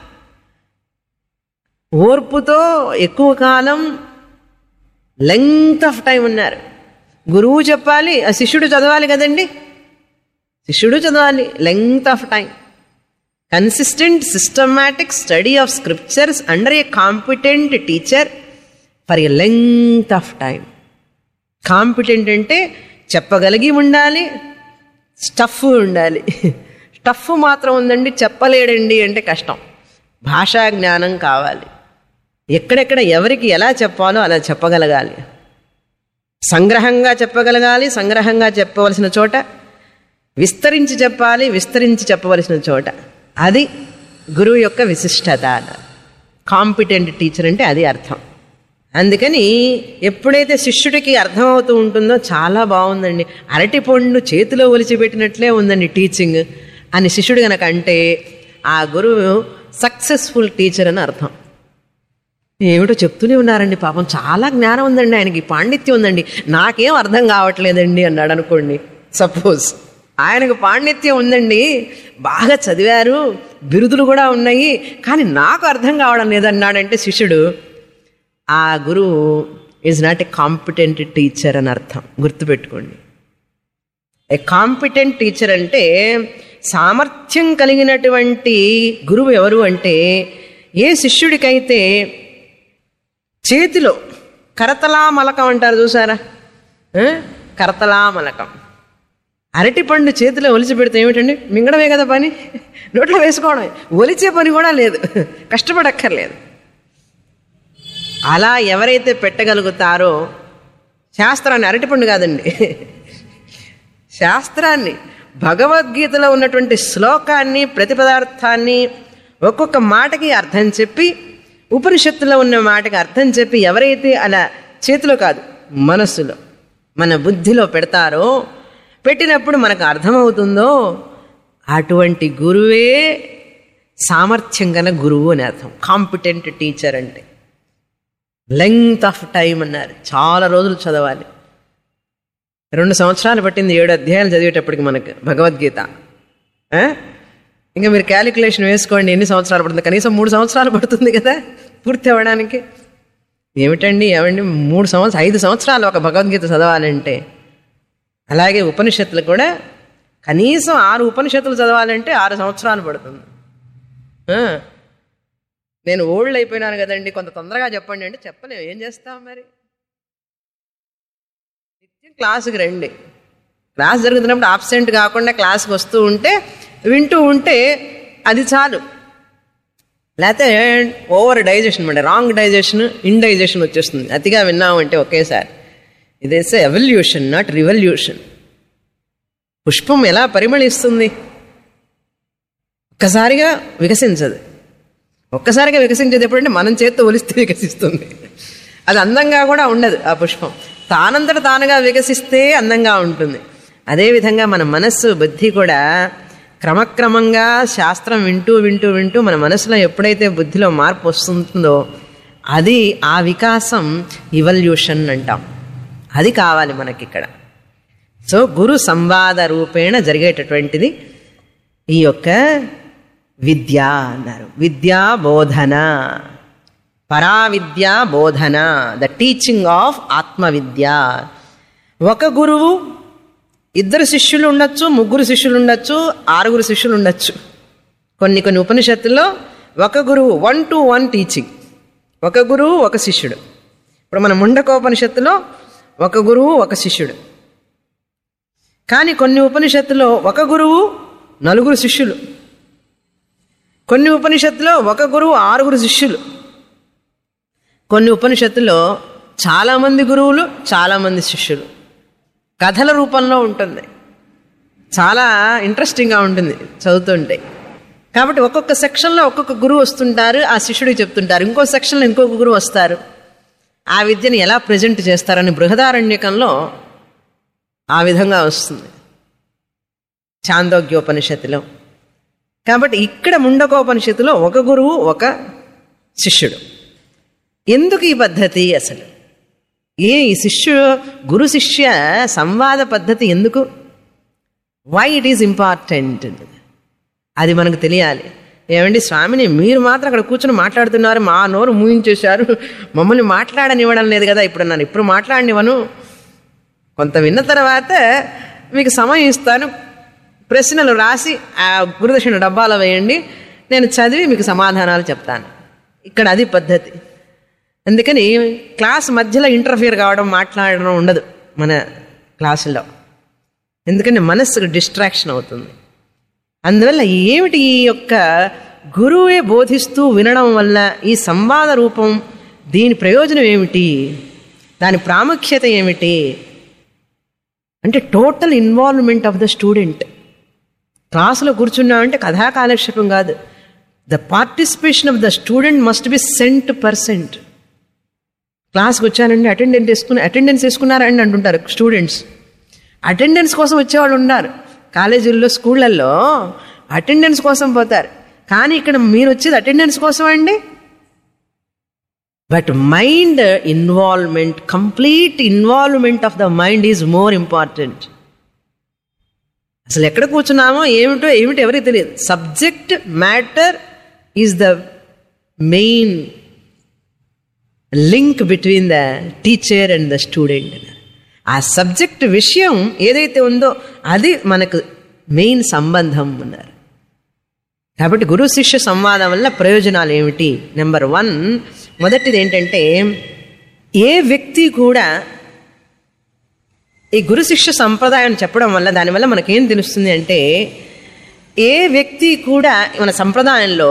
ఓర్పుతో ఎక్కువ కాలం లెంగ్త్ ఆఫ్ టైం ఉన్నారు గురువు చెప్పాలి ఆ శిష్యుడు చదవాలి కదండి శిష్యుడు చదవాలి length of time consistent systematic study of scriptures under a competent teacher for a length of time competent అంటే చెప్పగలిగి ఉండాలి స్టఫ్ ఉండాలి స్టఫ్ మాత్రం ఉందండి చెప్పలేడండి అంటే కష్టం భాషా జ్ఞానం కావాలి ఎక్కడెక్కడ ఎవరికి ఎలా చెప్పాలో అలా చెప్పగలగాలి సంగ్రహంగా చెప్పగలగాలి సంగ్రహంగా చెప్పవలసిన చోట విస్తరించి చెప్పాలి విస్తరించి చెప్పవలసిన చోట అది గురువు యొక్క విశిష్టత కాంపిటెంట్ టీచర్ అంటే అది అర్థం అందుకని ఎప్పుడైతే శిష్యుడికి అర్థమవుతూ ఉంటుందో చాలా బాగుందండి అరటి పండు చేతిలో ఒలిచిపెట్టినట్లే ఉందండి టీచింగ్ అని శిష్యుడు కనుక అంటే ఆ గురువు సక్సెస్ఫుల్ టీచర్ అని అర్థం ఏమిటో చెప్తూనే ఉన్నారండి పాపం చాలా జ్ఞానం ఉందండి ఆయనకి పాండిత్యం ఉందండి నాకేం అర్థం కావట్లేదండి అన్నాడు అనుకోండి సపోజ్ ఆయనకు పాండిత్యం ఉందండి బాగా చదివారు బిరుదులు కూడా ఉన్నాయి కానీ నాకు అర్థం కావడం లేదన్నాడంటే శిష్యుడు ఆ గురువు is not a competent teacher అని అర్థం గుర్తుపెట్టుకోండి ఏ కాంపిటెంట్ టీచర్ అంటే సామర్థ్యం కలిగినటువంటి గురువు ఎవరు అంటే ఏ శిష్యుడికైతే చేతిలో కరతలామలకం అంటారు చూసారా ఆ? కరతలామలకం అరటిపండు చేతిలో ఒలిచి పెడితే ఏమిటండి మింగడమే కదా పని నోట్లో వేసుకోవడం ఒలిచే పని కూడా లేదు కష్టపడక్కర్లేదు అలా ఎవరైతే పెట్టగలుగుతారో శాస్త్రాన్ని అరటిపండు కాదండి శాస్త్రాన్ని భగవద్గీతలో ఉన్నటువంటి శ్లోకాన్ని ప్రతిపదార్థాన్ని ఒక్కొక్క మాటకి అర్థం చెప్పి ఉపనిషత్తులో ఉన్న మాటకి అర్థం చెప్పి ఎవరైతే అలా చేతిలో కాదు మనస్సులో మన బుద్ధిలో పెడతారో పెట్టినప్పుడు మనకు అర్థమవుతుందో అటువంటి గురువే సామర్థ్యం గల గురువు అని అర్థం కాంపిటెంట్ టీచర్ అంటే లెంగ్త్ ఆఫ్ టైం అన్నారు చాలా రోజులు చదవాలి రెండు సంవత్సరాలు పట్టింది ఏడు అధ్యాయాలు చదివేటప్పటికి మనకు భగవద్గీత ఆ? ఇంకా మీరు క్యాలిక్యులేషన్ వేసుకోండి ఎన్ని సంవత్సరాలు పడుతుంది కనీసం మూడు సంవత్సరాలు పడుతుంది కదా పూర్తి అవ్వడానికి ఏమిటండి ఏమండి మూడు సంవత్సరం ఐదు సంవత్సరాలు ఒక భగవద్గీత చదవాలంటే అలాగే ఉపనిషత్తులు కూడా కనీసం ఆరు ఉపనిషత్తులు చదవాలంటే ఆరు సంవత్సరాలు పడుతుంది ఆ. నేను ఓల్డ్ అయిపోయినాను కదండి కొంత తొందరగా చెప్పండి అంటే చెప్పలేము ఏం చేస్తాం మరి నిత్యం క్లాసుకి రండి క్లాస్ జరుగుతున్నప్పుడు ఆబ్సెంట్ కాకుండా క్లాస్కి వస్తూ ఉంటే వింటూ ఉంటే అది చాలు లేకపోతే ఓవర్ డైజెషన్ అంటే రాంగ్ డైజెషన్ ఇండైజెషన్ వచ్చేస్తుంది అతిగా విన్నామంటే ఒకేసారి ఇదేసే ఎవల్యూషన్ నాట్ రివల్యూషన్ పుష్పం ఎలా పరిమళిస్తుంది ఒక్కసారిగా వికసించదు ఒక్కసారిగా వికసించేది ఎప్పుడంటే మనం చేత్తో ఒలిస్తే వికసిస్తుంది అది అందంగా కూడా ఉండదు ఆ పుష్పం తానంతట తానుగా వికసిస్తే అందంగా ఉంటుంది అదేవిధంగా మన మనస్సు బుద్ధి కూడా క్రమక్రమంగా శాస్త్రం వింటూ వింటూ వింటూ మన మనసులో ఎప్పుడైతే బుద్ధిలో మార్పు వస్తుందో అది ఆ వికాసం ఇవల్యూషన్ అంటాం అది కావాలి మనకి ఇక్కడ సో గురు సంవాద రూపేణ జరిగేటటువంటిది ఈ యొక్క విద్య అన్నారు విద్యా బోధన పరావిద్య బోధన ద టీచింగ్ ఆఫ్ ఆత్మవిద్య ఒక గురువు ఇద్దరు శిష్యులు ఉండొచ్చు ముగ్గురు శిష్యులు ఉండొచ్చు ఆరుగురు శిష్యులు ఉండొచ్చు కొన్ని కొన్ని ఉపనిషత్తుల్లో ఒక గురువు వన్ టు వన్ టీచింగ్ ఒక గురువు ఒక శిష్యుడు ఇప్పుడు మన ముండకోపనిషత్తులో ఒక గురువు ఒక శిష్యుడు కానీ కొన్ని ఉపనిషత్తులో ఒక గురువు నలుగురు శిష్యులు కొన్ని ఉపనిషత్తులో ఒక గురువు ఆరుగురు శిష్యులు కొన్ని ఉపనిషత్తులో చాలామంది గురువులు చాలామంది శిష్యులు కథల రూపంలో ఉంటుంది చాలా ఇంట్రెస్టింగ్గా ఉంటుంది చదువుతుంటే కాబట్టి ఒక్కొక్క సెక్షన్లో ఒక్కొక్క గురువు వస్తుంటారు ఆ శిష్యుడికి చెప్తుంటారు ఇంకో సెక్షన్లో ఇంకొక గురువు వస్తారు ఆ విద్యను ఎలా ప్రజెంట్ చేస్తారని బృహదారణ్యకంలో ఆ విధంగా వస్తుంది చాందోగ్యోపనిషత్తులో కాబట్టి ఇక్కడ ముండకోపనిషత్తులో ఒక గురువు ఒక శిష్యుడు ఎందుకు ఈ పద్ధతి అసలు ఏ ఈ శిష్యు గురు శిష్య సంవాద పద్ధతి ఎందుకు వై ఇట్ ఈజ్ ఇంపార్టెంట్ అది మనకు తెలియాలి ఏమండి స్వామిని మీరు మాత్రం అక్కడ కూర్చొని మాట్లాడుతున్నారు మా నోరు మూయించేశారు మమ్మల్ని మాట్లాడనివ్వడం లేదు కదా ఇప్పుడు నన్ను ఇప్పుడు మాట్లాడనివ్వను కొంత విన్న తర్వాత మీకు సమయం ఇస్తాను ప్రశ్నలు రాసి ఆ గురుదక్షిణ డబ్బాలో వేయండి నేను చదివి మీకు సమాధానాలు చెప్తాను ఇక్కడ అది పద్ధతి అందుకని క్లాస్ మధ్యలో ఇంటర్ఫియర్ కావడం మాట్లాడడం ఉండదు మన క్లాసులో ఎందుకంటే మనస్సుకు డిస్ట్రాక్షన్ అవుతుంది అందువల్ల ఏమిటి ఈ యొక్క గురువే బోధిస్తూ వినడం వల్ల ఈ సంవాద రూపం దీని ప్రయోజనం ఏమిటి దాని ప్రాముఖ్యత ఏమిటి అంటే total involvement of the student క్లాసులో కూర్చున్నామంటే కథా కాలక్షేపం కాదు the participation of the student must be cent percent క్లాస్కి వచ్చానండి అటెండెన్స్ తీసుకుని అటెండెన్స్ తీసుకున్నారండి అంటుంటారు స్టూడెంట్స్ అటెండెన్స్ కోసం వచ్చేవాళ్ళు ఉన్నారు కాలేజీల్లో స్కూళ్ళల్లో అటెండెన్స్ కోసం పోతారు కానీ ఇక్కడ మీరు వచ్చేది అటెండెన్స్ కోసం అండి but mind involvement complete involvement of the mind is more important అసలు ఎక్కడ కూర్చున్నామో ఏమిటో ఏమిటో ఎవరికి తెలియదు subject matter is the main link between the teacher and the student ఆ సబ్జెక్ట్ విషయం ఏదైతే ఉందో అది మనకు మెయిన్ సంబంధం ఉన్నారు కాబట్టి గురు శిష్య సంవాదం వల్ల ప్రయోజనాలు ఏమిటి నెంబర్ వన్ మొదటిది ఏంటంటే ఏ వ్యక్తి కూడా ఈ గురు శిష్య సంప్రదాయం చెప్పడం వల్ల దానివల్ల మనకేం తెలుస్తుంది అంటే ఏ వ్యక్తి కూడా మన సంప్రదాయంలో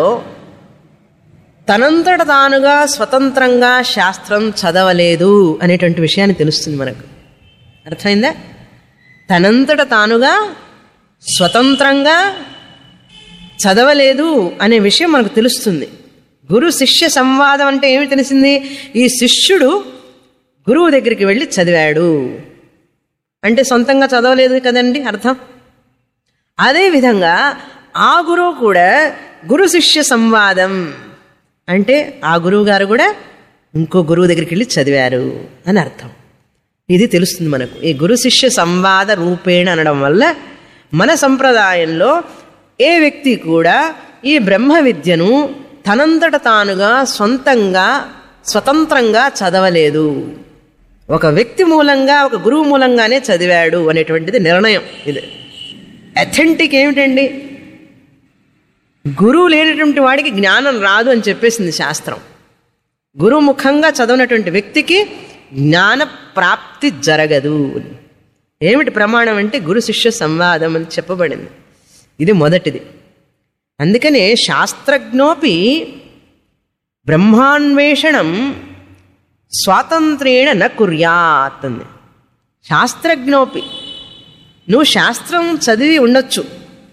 తనంతట తానుగా స్వతంత్రంగా శాస్త్రం చదవలేదు అనేటువంటి విషయాన్ని తెలుస్తుంది మనకు అర్థమైందా తనంతట తానుగా స్వతంత్రంగా చదవలేదు అనే విషయం మనకు తెలుస్తుంది గురు శిష్య సంవాదం అంటే ఏమి తెలిసింది ఈ శిష్యుడు గురువు దగ్గరికి వెళ్ళి చదివాడు అంటే సొంతంగా చదవలేదు కదండి అర్థం అదేవిధంగా ఆ గురువు కూడా గురు శిష్య సంవాదం అంటే ఆ గురువు గారు కూడా ఇంకో గురువు దగ్గరికి వెళ్ళి చదివారు అని అర్థం ఇది తెలుస్తుంది మనకు ఈ గురు శిష్య సంవాద రూపేణ అనడం వల్ల మన సంప్రదాయంలో ఏ వ్యక్తి కూడా ఈ బ్రహ్మ విద్యను తనంతట తానుగా సొంతంగా స్వతంత్రంగా చదవలేదు ఒక వ్యక్తి మూలంగా ఒక గురువు మూలంగానే చదివాడు అనేటువంటిది నిర్ణయం ఇది అథెంటిక్ ఏమిటండి గురువు లేనటువంటి వాడికి జ్ఞానం రాదు అని చెప్పేసింది శాస్త్రం గురువు ముఖంగా చదవనటువంటి వ్యక్తికి జ్ఞాన ప్రాప్తి జరగదు ఏమిటి ప్రమాణం అంటే గురు శిష్య సంవాదం అని చెప్పబడింది ఇది మొదటిది అందుకనే శాస్త్రజ్ఞోపి బ్రహ్మాన్వేషణం స్వాతంత్రేణ న కుర్యాత్ అంది శాస్త్రజ్ఞోపి నువ్వు శాస్త్రం చదివి ఉండొచ్చు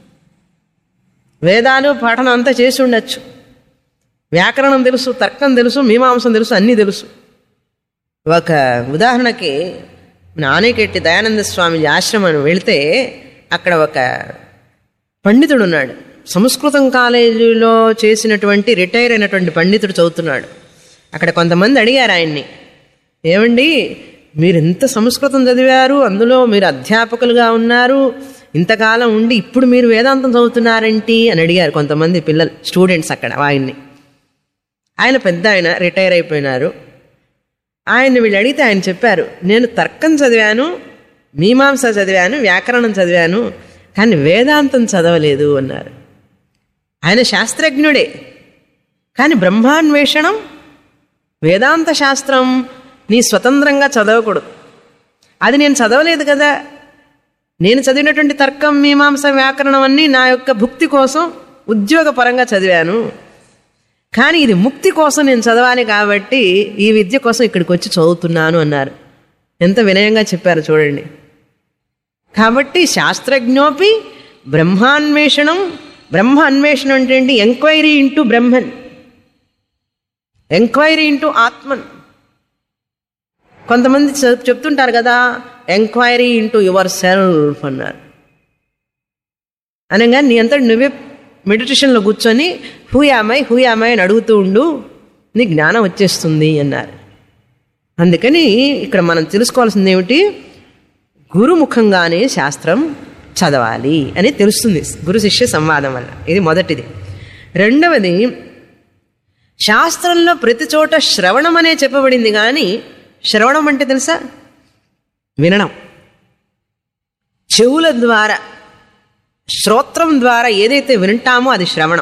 వేదాలు పాఠనం అంతా చేసి ఉండొచ్చు వ్యాకరణం తెలుసు తర్కం తెలుసు మీమాంసం తెలుసు అన్నీ తెలుసు ఒక ఉదాహరణకి నానేకెట్టి దయానంద స్వామి ఆశ్రమం వెళితే అక్కడ ఒక పండితుడు ఉన్నాడు సంస్కృతం కాలేజీలో చేసినటువంటి రిటైర్ అయినటువంటి పండితుడు చదువుతున్నాడు అక్కడ కొంతమంది అడిగారు ఆయన్ని ఏమండి మీరు ఇంత సంస్కృతం చదివారు అందులో మీరు అధ్యాపకులుగా ఉన్నారు ఇంతకాలం ఉండి ఇప్పుడు మీరు వేదాంతం చదువుతున్నారేంటి అని అడిగారు కొంతమంది పిల్లలు స్టూడెంట్స్ అక్కడ ఆయన్ని ఆయన పెద్ద ఆయన రిటైర్ అయిపోయినారు ఆయన్ని వీళ్ళు అడిగితే ఆయన చెప్పారు నేను తర్కం చదివాను మీమాంస చదివాను వ్యాకరణం చదివాను కానీ వేదాంతం చదవలేదు అన్నారు ఆయన శాస్త్రజ్ఞుడే కానీ బ్రహ్మాన్వేషణం వేదాంత శాస్త్రం నీ స్వతంత్రంగా చదవకూడదు అది నేను చదవలేదు కదా నేను చదివినటువంటి తర్కం మీమాంస వ్యాకరణం అన్నీ నా యొక్క భుక్తి కోసం ఉద్యోగపరంగా చదివాను కానీ ఇది ముక్తి కోసం నేను చదవాలి కాబట్టి ఈ విద్య కోసం ఇక్కడికి వచ్చి చదువుతున్నాను అన్నారు ఎంత వినయంగా చెప్పారు చూడండి కాబట్టి శాస్త్రజ్ఞోపి బ్రహ్మాన్వేషణం బ్రహ్మ అన్వేషణం అంటే ఏంటి enquiry into Brahman enquiry into Atman కొంతమంది చెప్- చెప్తుంటారు కదా ఎంక్వైరీ ఇంటూ యువర్ సెల్ఫ్ అన్నారు అనగా నీ అంతటి నువ్వే మెడిటేషన్లో కూర్చొని హూయామై హూయామై అని అడుగుతూ ఉండు నీ జ్ఞానం వచ్చేస్తుంది అన్నారు అందుకని ఇక్కడ మనం తెలుసుకోవాల్సింది ఏమిటి గురుముఖంగానే శాస్త్రం చదవాలి అని తెలుస్తుంది గురు శిష్య సంవాదం వల్ల ఇది మొదటిది రెండవది శాస్త్రంలో ప్రతి చోట శ్రవణం అనే చెప్పబడింది కానీ శ్రవణం అంటే తెలుసా వినడం చెవుల ద్వారా శ్రోత్రం ద్వారా ఏదైతే వింటామో అది శ్రవణం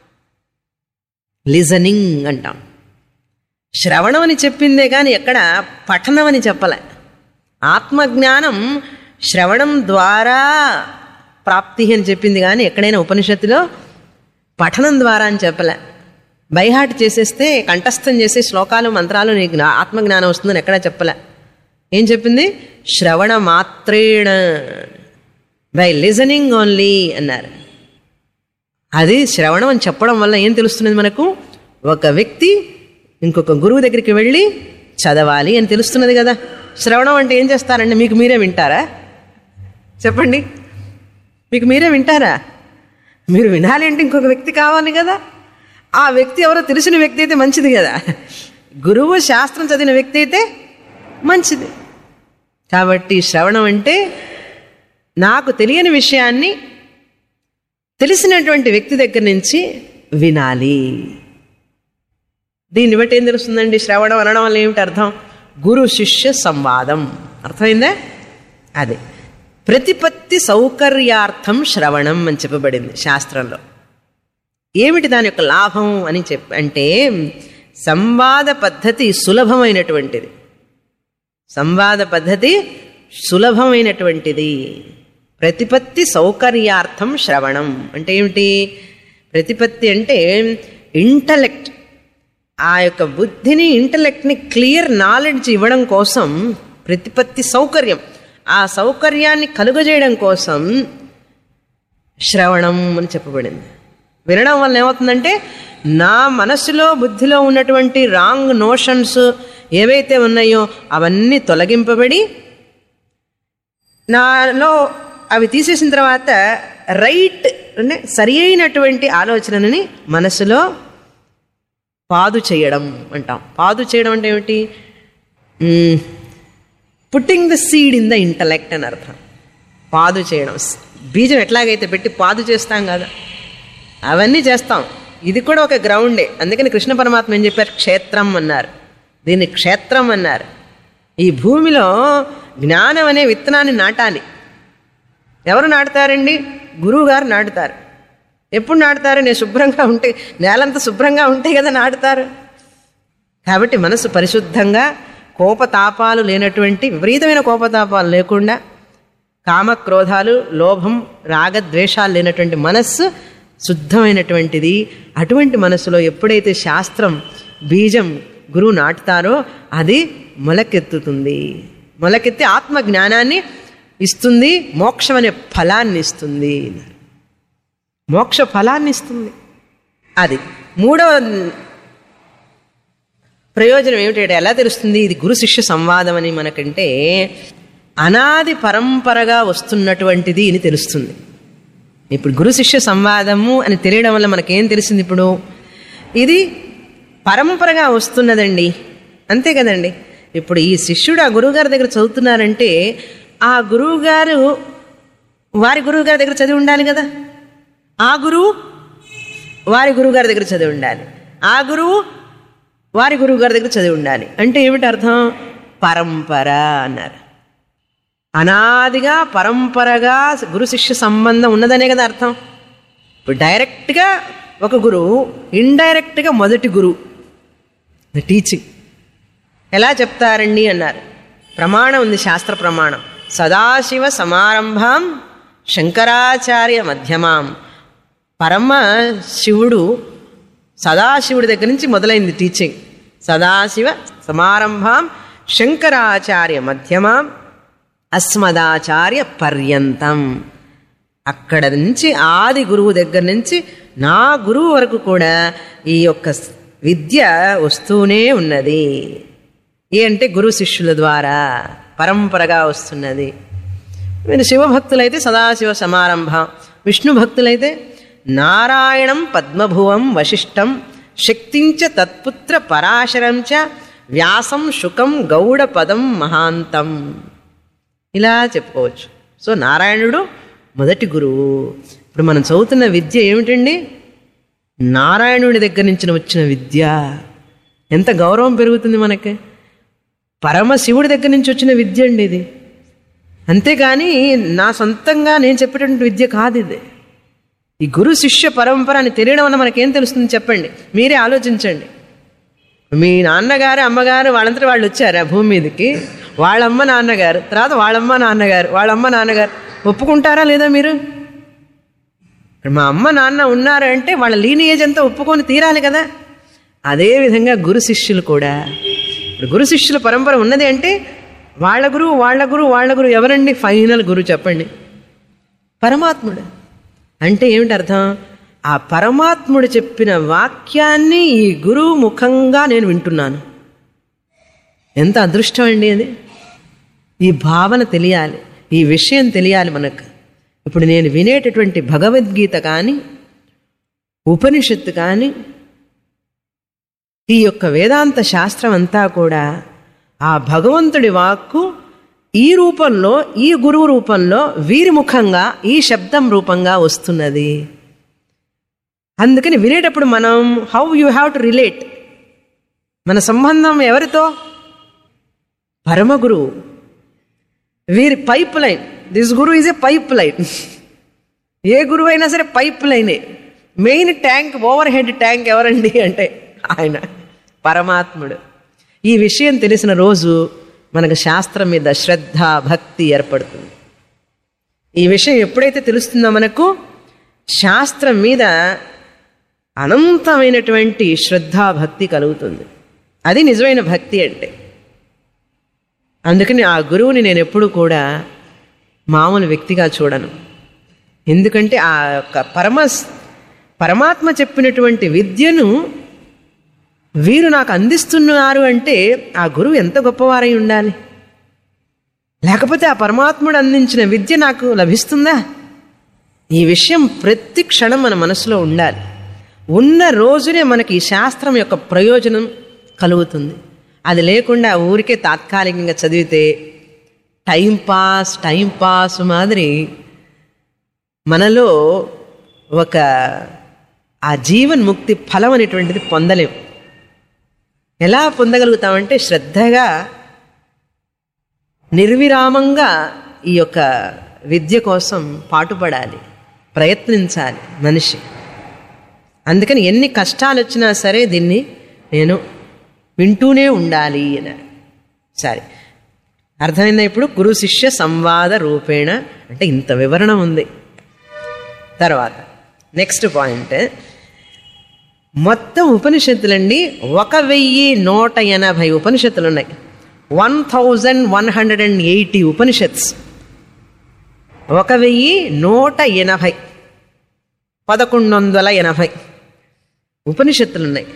లిజనింగ్ అంటాం శ్రవణం అని చెప్పిందే కానీ ఎక్కడ పఠనం అని చెప్పలే ఆత్మజ్ఞానం శ్రవణం ద్వారా ప్రాప్తి అని చెప్పింది కానీ ఎక్కడైనా ఉపనిషత్తులో పఠనం ద్వారా అని చెప్పలే బైహాట్ చేసేస్తే కంఠస్థం చేసే శ్లోకాలు మంత్రాలు నీకు జ్ఞా- ఆత్మజ్ఞానం వస్తుందని ఎక్కడా చెప్పలే ఏం చెప్పింది శ్రవణ మాత్రేణ బై లిజనింగ్ ఓన్లీ అన్నారు అది శ్రవణం అని చెప్పడం వల్ల ఏం తెలుస్తున్నది మనకు ఒక వ్యక్తి ఇంకొక గురువు దగ్గరికి వెళ్ళి చదవాలి అని తెలుస్తున్నది కదా శ్రవణం అంటే ఏం చేస్తారండి మీకు మీరే వింటారా చెప్పండి మీకు మీరే వింటారా మీరు వినాలి అంటే ఇంకొక వ్యక్తి కావాలి కదా ఆ వ్యక్తి ఎవరో తెలిసిన వ్యక్తి అయితే మంచిది కదా గురువు శాస్త్రం చదివిన వ్యక్తి అయితే మంచిది కాబట్టి శ్రవణం అంటే నాకు తెలియని విషయాన్ని తెలిసినటువంటి వ్యక్తి దగ్గర నుంచి వినాలి దీన్ని బట్టి ఏం తెలుస్తుందండి శ్రవణం అనడం వల్ల ఏమిటి అర్థం గురు శిష్య సంవాదం అర్థమైందా అదే ప్రతిపత్తి సౌకర్యార్థం శ్రవణం అని చెప్పబడింది శాస్త్రంలో ఏమిటి దాని యొక్క లాభం అని చెప్ అంటే సంవాద పద్ధతి సులభమైనటువంటిది సంవాద పద్ధతి సులభమైనటువంటిది ప్రతిపత్తి సౌకర్యార్థం శ్రవణం అంటే ఏమిటి ప్రతిపత్తి అంటే ఇంటలెక్ట్ ఆ యొక్క బుద్ధిని ఇంటలెక్ట్ని క్లియర్ నాలెడ్జ్ ఇవ్వడం కోసం ప్రతిపత్తి సౌకర్యం ఆ సౌకర్యాన్ని కలుగజేయడం కోసం శ్రవణం అని చెప్పబడింది వినడం వల్ల ఏమవుతుందంటే నా మనస్సులో బుద్ధిలో ఉన్నటువంటి రాంగ్ నోషన్స్ ఏవైతే ఉన్నాయో అవన్నీ తొలగింపబడి నాలో అవి తీసేసిన తర్వాత రైట్ అంటే సరి అయినటువంటి ఆలోచనని మనసులో పాదు చేయడం అంటాం పాదు చేయడం అంటే ఏమిటి putting the seed in the intellect అని అర్థం పాదు చేయడం బీజం ఎట్లాగైతే పెట్టి పాదు చేస్తాం కదా అవన్నీ చేస్తాం ఇది కూడా ఒక గ్రౌండే అందుకని కృష్ణ పరమాత్మ ఏం చెప్పారు క్షేత్రం అన్నారు దీన్ని క్షేత్రం అన్నారు ఈ భూమిలో జ్ఞానం అనే విత్తనాన్ని నాటాలి ఎవరు నాటుతారండి గురువు గారు నాటుతారు ఎప్పుడు నాటుతారు నేను శుభ్రంగా ఉంటే నేలంతా శుభ్రంగా ఉంటే కదా నాటుతారు కాబట్టి మనసు పరిశుద్ధంగా కోపతాపాలు లేనటువంటి విపరీతమైన కోపతాపాలు లేకుండా కామక్రోధాలు లోభం రాగద్వేషాలు లేనటువంటి మనస్సు శుద్ధమైనటువంటిది అటువంటి మనసులో ఎప్పుడైతే శాస్త్రం బీజం గురువు నాటుతారో అది మొలకెత్తుతుంది మొలకెత్తి ఆత్మ జ్ఞానాన్ని ఇస్తుంది మోక్షం అనే ఫలాన్ని ఇస్తుంది అన్నారు. మోక్ష ఫలాన్ని ఇస్తుంది అది మూడవ ప్రయోజనం ఏమిటంటే ఎలా తెలుస్తుంది ఇది గురు శిష్య సంవాదం అని మనకంటే అనాది పరంపరగా వస్తున్నటువంటిది అని తెలుస్తుంది ఇప్పుడు గురు శిష్య సంవాదము అని తెలియడం వల్ల మనకేం తెలిసింది ఇప్పుడు ఇది పరంపరగా వస్తున్నదండి అంతే కదండి ఇప్పుడు ఈ శిష్యుడు ఆ గురువుగారి దగ్గర చదువుతున్నారంటే ఆ గురువుగారు వారి గురువుగారి దగ్గర చదివి ఉండాలి కదా ఆ గురువు వారి గురువుగారి దగ్గర చదివి ఉండాలి ఆ గురువు వారి గురువుగారి దగ్గర చదివి ఉండాలి అంటే ఏమిటి అర్థం పరంపర అన్నారు అనాదిగా పరంపరగా గురు శిష్య సంబంధం ఉన్నదనే కదా అర్థం ఇప్పుడు డైరెక్ట్గా ఒక గురువు ఇండైరెక్ట్గా మొదటి గురువు టీచింగ్ ఎలా చెప్తారండి అన్నారు ప్రమాణం ఉంది శాస్త్ర ప్రమాణం సదాశివ సమారంభం శంకరాచార్య మధ్యమాం పరమ శివుడు సదాశివుడి దగ్గర నుంచి మొదలైంది టీచింగ్ సదాశివ సమారంభం శంకరాచార్య మధ్యమాం అస్మదాచార్య పర్యంతం అక్కడ నుంచి ఆది గురువు దగ్గర నుంచి నా గురువు వరకు కూడా ఈ యొక్క విద్య వస్తూనే ఉన్నది ఏ అంటే గురు శిష్యుల ద్వారా పరంపరగా వస్తున్నది మీరు శివభక్తులైతే సదాశివ సమారంభం విష్ణు భక్తులైతే నారాయణం పద్మభువం వశిష్టం శక్తించ తత్పుత్ర పరాశరం చ వ్యాసం శుకం గౌడ పదం మహాంతం ఇలా చెప్పుకోవచ్చు సో నారాయణుడు మొదటి గురువు ఇప్పుడు మనం చదువుతున్న విద్య ఏమిటండి నారాయణుడి దగ్గర నుంచి వచ్చిన విద్య ఎంత గౌరవం పెరుగుతుంది మనకి పరమశివుడి దగ్గర నుంచి వచ్చిన విద్య అండి ఇది అంతేగాని నా సొంతంగా నేను చెప్పేటటువంటి విద్య కాదు ఇది ఈ గురు శిష్య పరంపర అని తెలియడం వల్ల మనకేం తెలుస్తుంది చెప్పండి మీరే ఆలోచించండి మీ నాన్నగారు అమ్మగారు వాళ్ళంతా వాళ్ళు వచ్చారు ఆ భూమి మీదకి వాళ్ళమ్మ నాన్నగారు తర్వాత వాళ్ళమ్మ నాన్నగారు వాళ్ళమ్మ నాన్నగారు ఒప్పుకుంటారా లేదా మీరు ఇప్పుడు మా అమ్మ నాన్న ఉన్నారు అంటే వాళ్ళ లీనియేజ్ అంతా ఒప్పుకొని తీరాలి కదా అదే విధంగా గురు శిష్యులు కూడా ఇప్పుడు గురు శిష్యుల పరంపర ఉన్నది అంటే వాళ్ళ గురువు వాళ్ళ గురువు వాళ్ళ గురువు ఎవరండి ఫైనల్ గురువు చెప్పండి పరమాత్ముడు అంటే ఏమిటి అర్థం ఆ పరమాత్ముడు చెప్పిన వాక్యాన్ని ఈ గురువు ముఖంగా నేను వింటున్నాను ఎంత అదృష్టం అండి అది ఈ భావన తెలియాలి ఈ విషయం తెలియాలి మనకు ఇప్పుడు నేను వినేటటువంటి భగవద్గీత కానీ ఉపనిషత్తు కానీ ఈ యొక్క వేదాంత శాస్త్రం అంతా కూడా ఆ భగవంతుడి వాక్కు ఈ రూపంలో ఈ గురువు రూపంలో వీరి ముఖంగా ఈ శబ్దం రూపంగా వస్తున్నది అందుకని వినేటప్పుడు మనం how you have to relate మన సంబంధం ఎవరితో పరమ గురువు వీరి pipeline this guru is a pipeline ఏ గురువు అయినా సరే పైప్ లైనే main tank overhead tank ఎవరండి అంటే ఆయన పరమాత్ముడు ఈ విషయం తెలిసిన రోజు మనకు శాస్త్రం మీద శ్రద్ధ భక్తి ఏర్పడుతుంది ఈ విషయం ఎప్పుడైతే తెలుస్తుందో మనకు శాస్త్రం మీద అనంతమైనటువంటి శ్రద్ధ భక్తి కలుగుతుంది అది నిజమైన భక్తి అంటే అందుకని ఆ గురువుని నేను ఎప్పుడు కూడా మామూలు వ్యక్తిగా చూడను ఎందుకంటే ఆ యొక్క పరమ పరమాత్మ చెప్పినటువంటి విద్యను వీరు నాకు అందిస్తున్నారు అంటే ఆ గురువు ఎంత గొప్పవారై ఉండాలి లేకపోతే ఆ పరమాత్ముడు అందించిన విద్య నాకు లభిస్తుందా ఈ విషయం ప్రతి క్షణం మన మనసులో ఉండాలి ఉన్న రోజునే మనకి ఈ శాస్త్రం యొక్క ప్రయోజనం కలుగుతుంది అది లేకుండా ఊరికే తాత్కాలికంగా చదివితే టైం పాస్ టైం పాస్ మాదిరి మనలో ఒక ఆ జీవన్ ముక్తి ఫలం అనేటువంటిది పొందలేం ఎలా పొందగలుగుతామంటే శ్రద్ధగా నిర్విరామంగా ఈ యొక్క విద్య కోసం పాటుపడాలి ప్రయత్నించాలి మనిషి అందుకని ఎన్ని కష్టాలు వచ్చినా సరే దీన్ని నేను వింటూనే ఉండాలి అన్నారు సరే అర్థమైందా ఇప్పుడు గురు శిష్య సంవాద రూపేణ అంటే ఇంత వివరణ ఉంది తర్వాత నెక్స్ట్ పాయింట్ మొత్తం ఉపనిషత్తులండి ఒక వెయ్యి నూట ఎనభై ఉపనిషత్తులు ఉన్నాయి one thousand one hundred and eighty Upanishads ఒక వెయ్యి నూట ఎనభై పదకొండు వందల ఎనభై ఉపనిషత్తులు ఉన్నాయి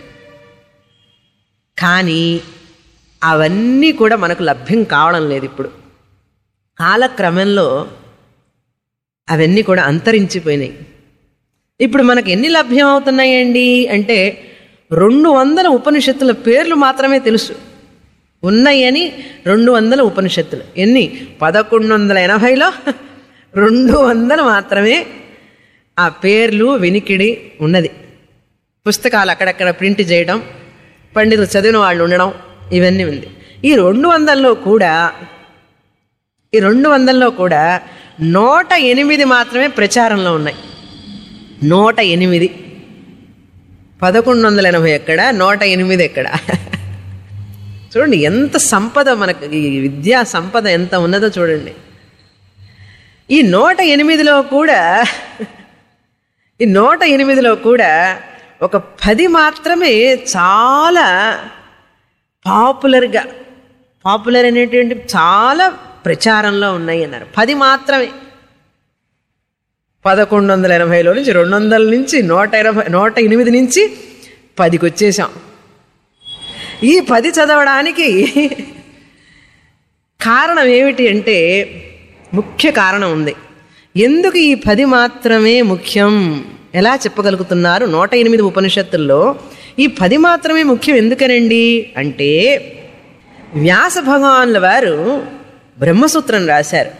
కానీ అవన్నీ కూడా మనకు లభ్యం కావడం లేదు ఇప్పుడు కాలక్రమంలో అవన్నీ కూడా అంతరించిపోయినాయి ఇప్పుడు మనకు ఎన్ని లభ్యం అవుతున్నాయండి అంటే రెండు వందల ఉపనిషత్తుల పేర్లు మాత్రమే తెలుసు ఉన్నాయని రెండు వందల ఉపనిషత్తులు ఎన్ని పదకొండు వందల ఎనభైలో రెండు వందలు మాత్రమే ఆ పేర్లు వినికిడి ఉన్నది పుస్తకాలు అక్కడక్కడ ప్రింట్ చేయడం పండితులు చదివిన వాళ్ళు ఉండడం ఇవన్నీ ఉంది ఈ రెండు వందల్లో కూడా ఈ రెండు వందల్లో కూడా నూట ఎనిమిది మాత్రమే ప్రచారంలో ఉన్నాయి నూట ఎనిమిది పదకొండు వందల ఎనభై ఎక్కడ నూట ఎనిమిది ఎక్కడ చూడండి ఎంత సంపద మనకు ఈ విద్యా సంపద ఎంత ఉన్నదో చూడండి ఈ నూట ఎనిమిదిలో కూడా ఈ నూట ఎనిమిదిలో కూడా ఒక పది మాత్రమే చాలా పాపులర్గా పాపులర్ అనేటువంటి చాలా ప్రచారంలో ఉన్నాయి అన్నారు పది మాత్రమే పదకొండు వందల ఎనభైలో నుంచి రెండు వందల నుంచి నూట ఎనభై నూట ఎనిమిది నుంచి పదికి వచ్చేసాం ఈ పది చదవడానికి కారణం ఏమిటి అంటే ముఖ్య కారణం ఉంది ఎందుకు ఈ పది మాత్రమే ముఖ్యం ఎలా చెప్పగలుగుతున్నారు నూట ఎనిమిది ఉపనిషత్తుల్లో ఈ పది మాత్రమే ముఖ్యం ఎందుకనండి అంటే వ్యాస భగవాన్ల వారు బ్రహ్మసూత్రం రాశారు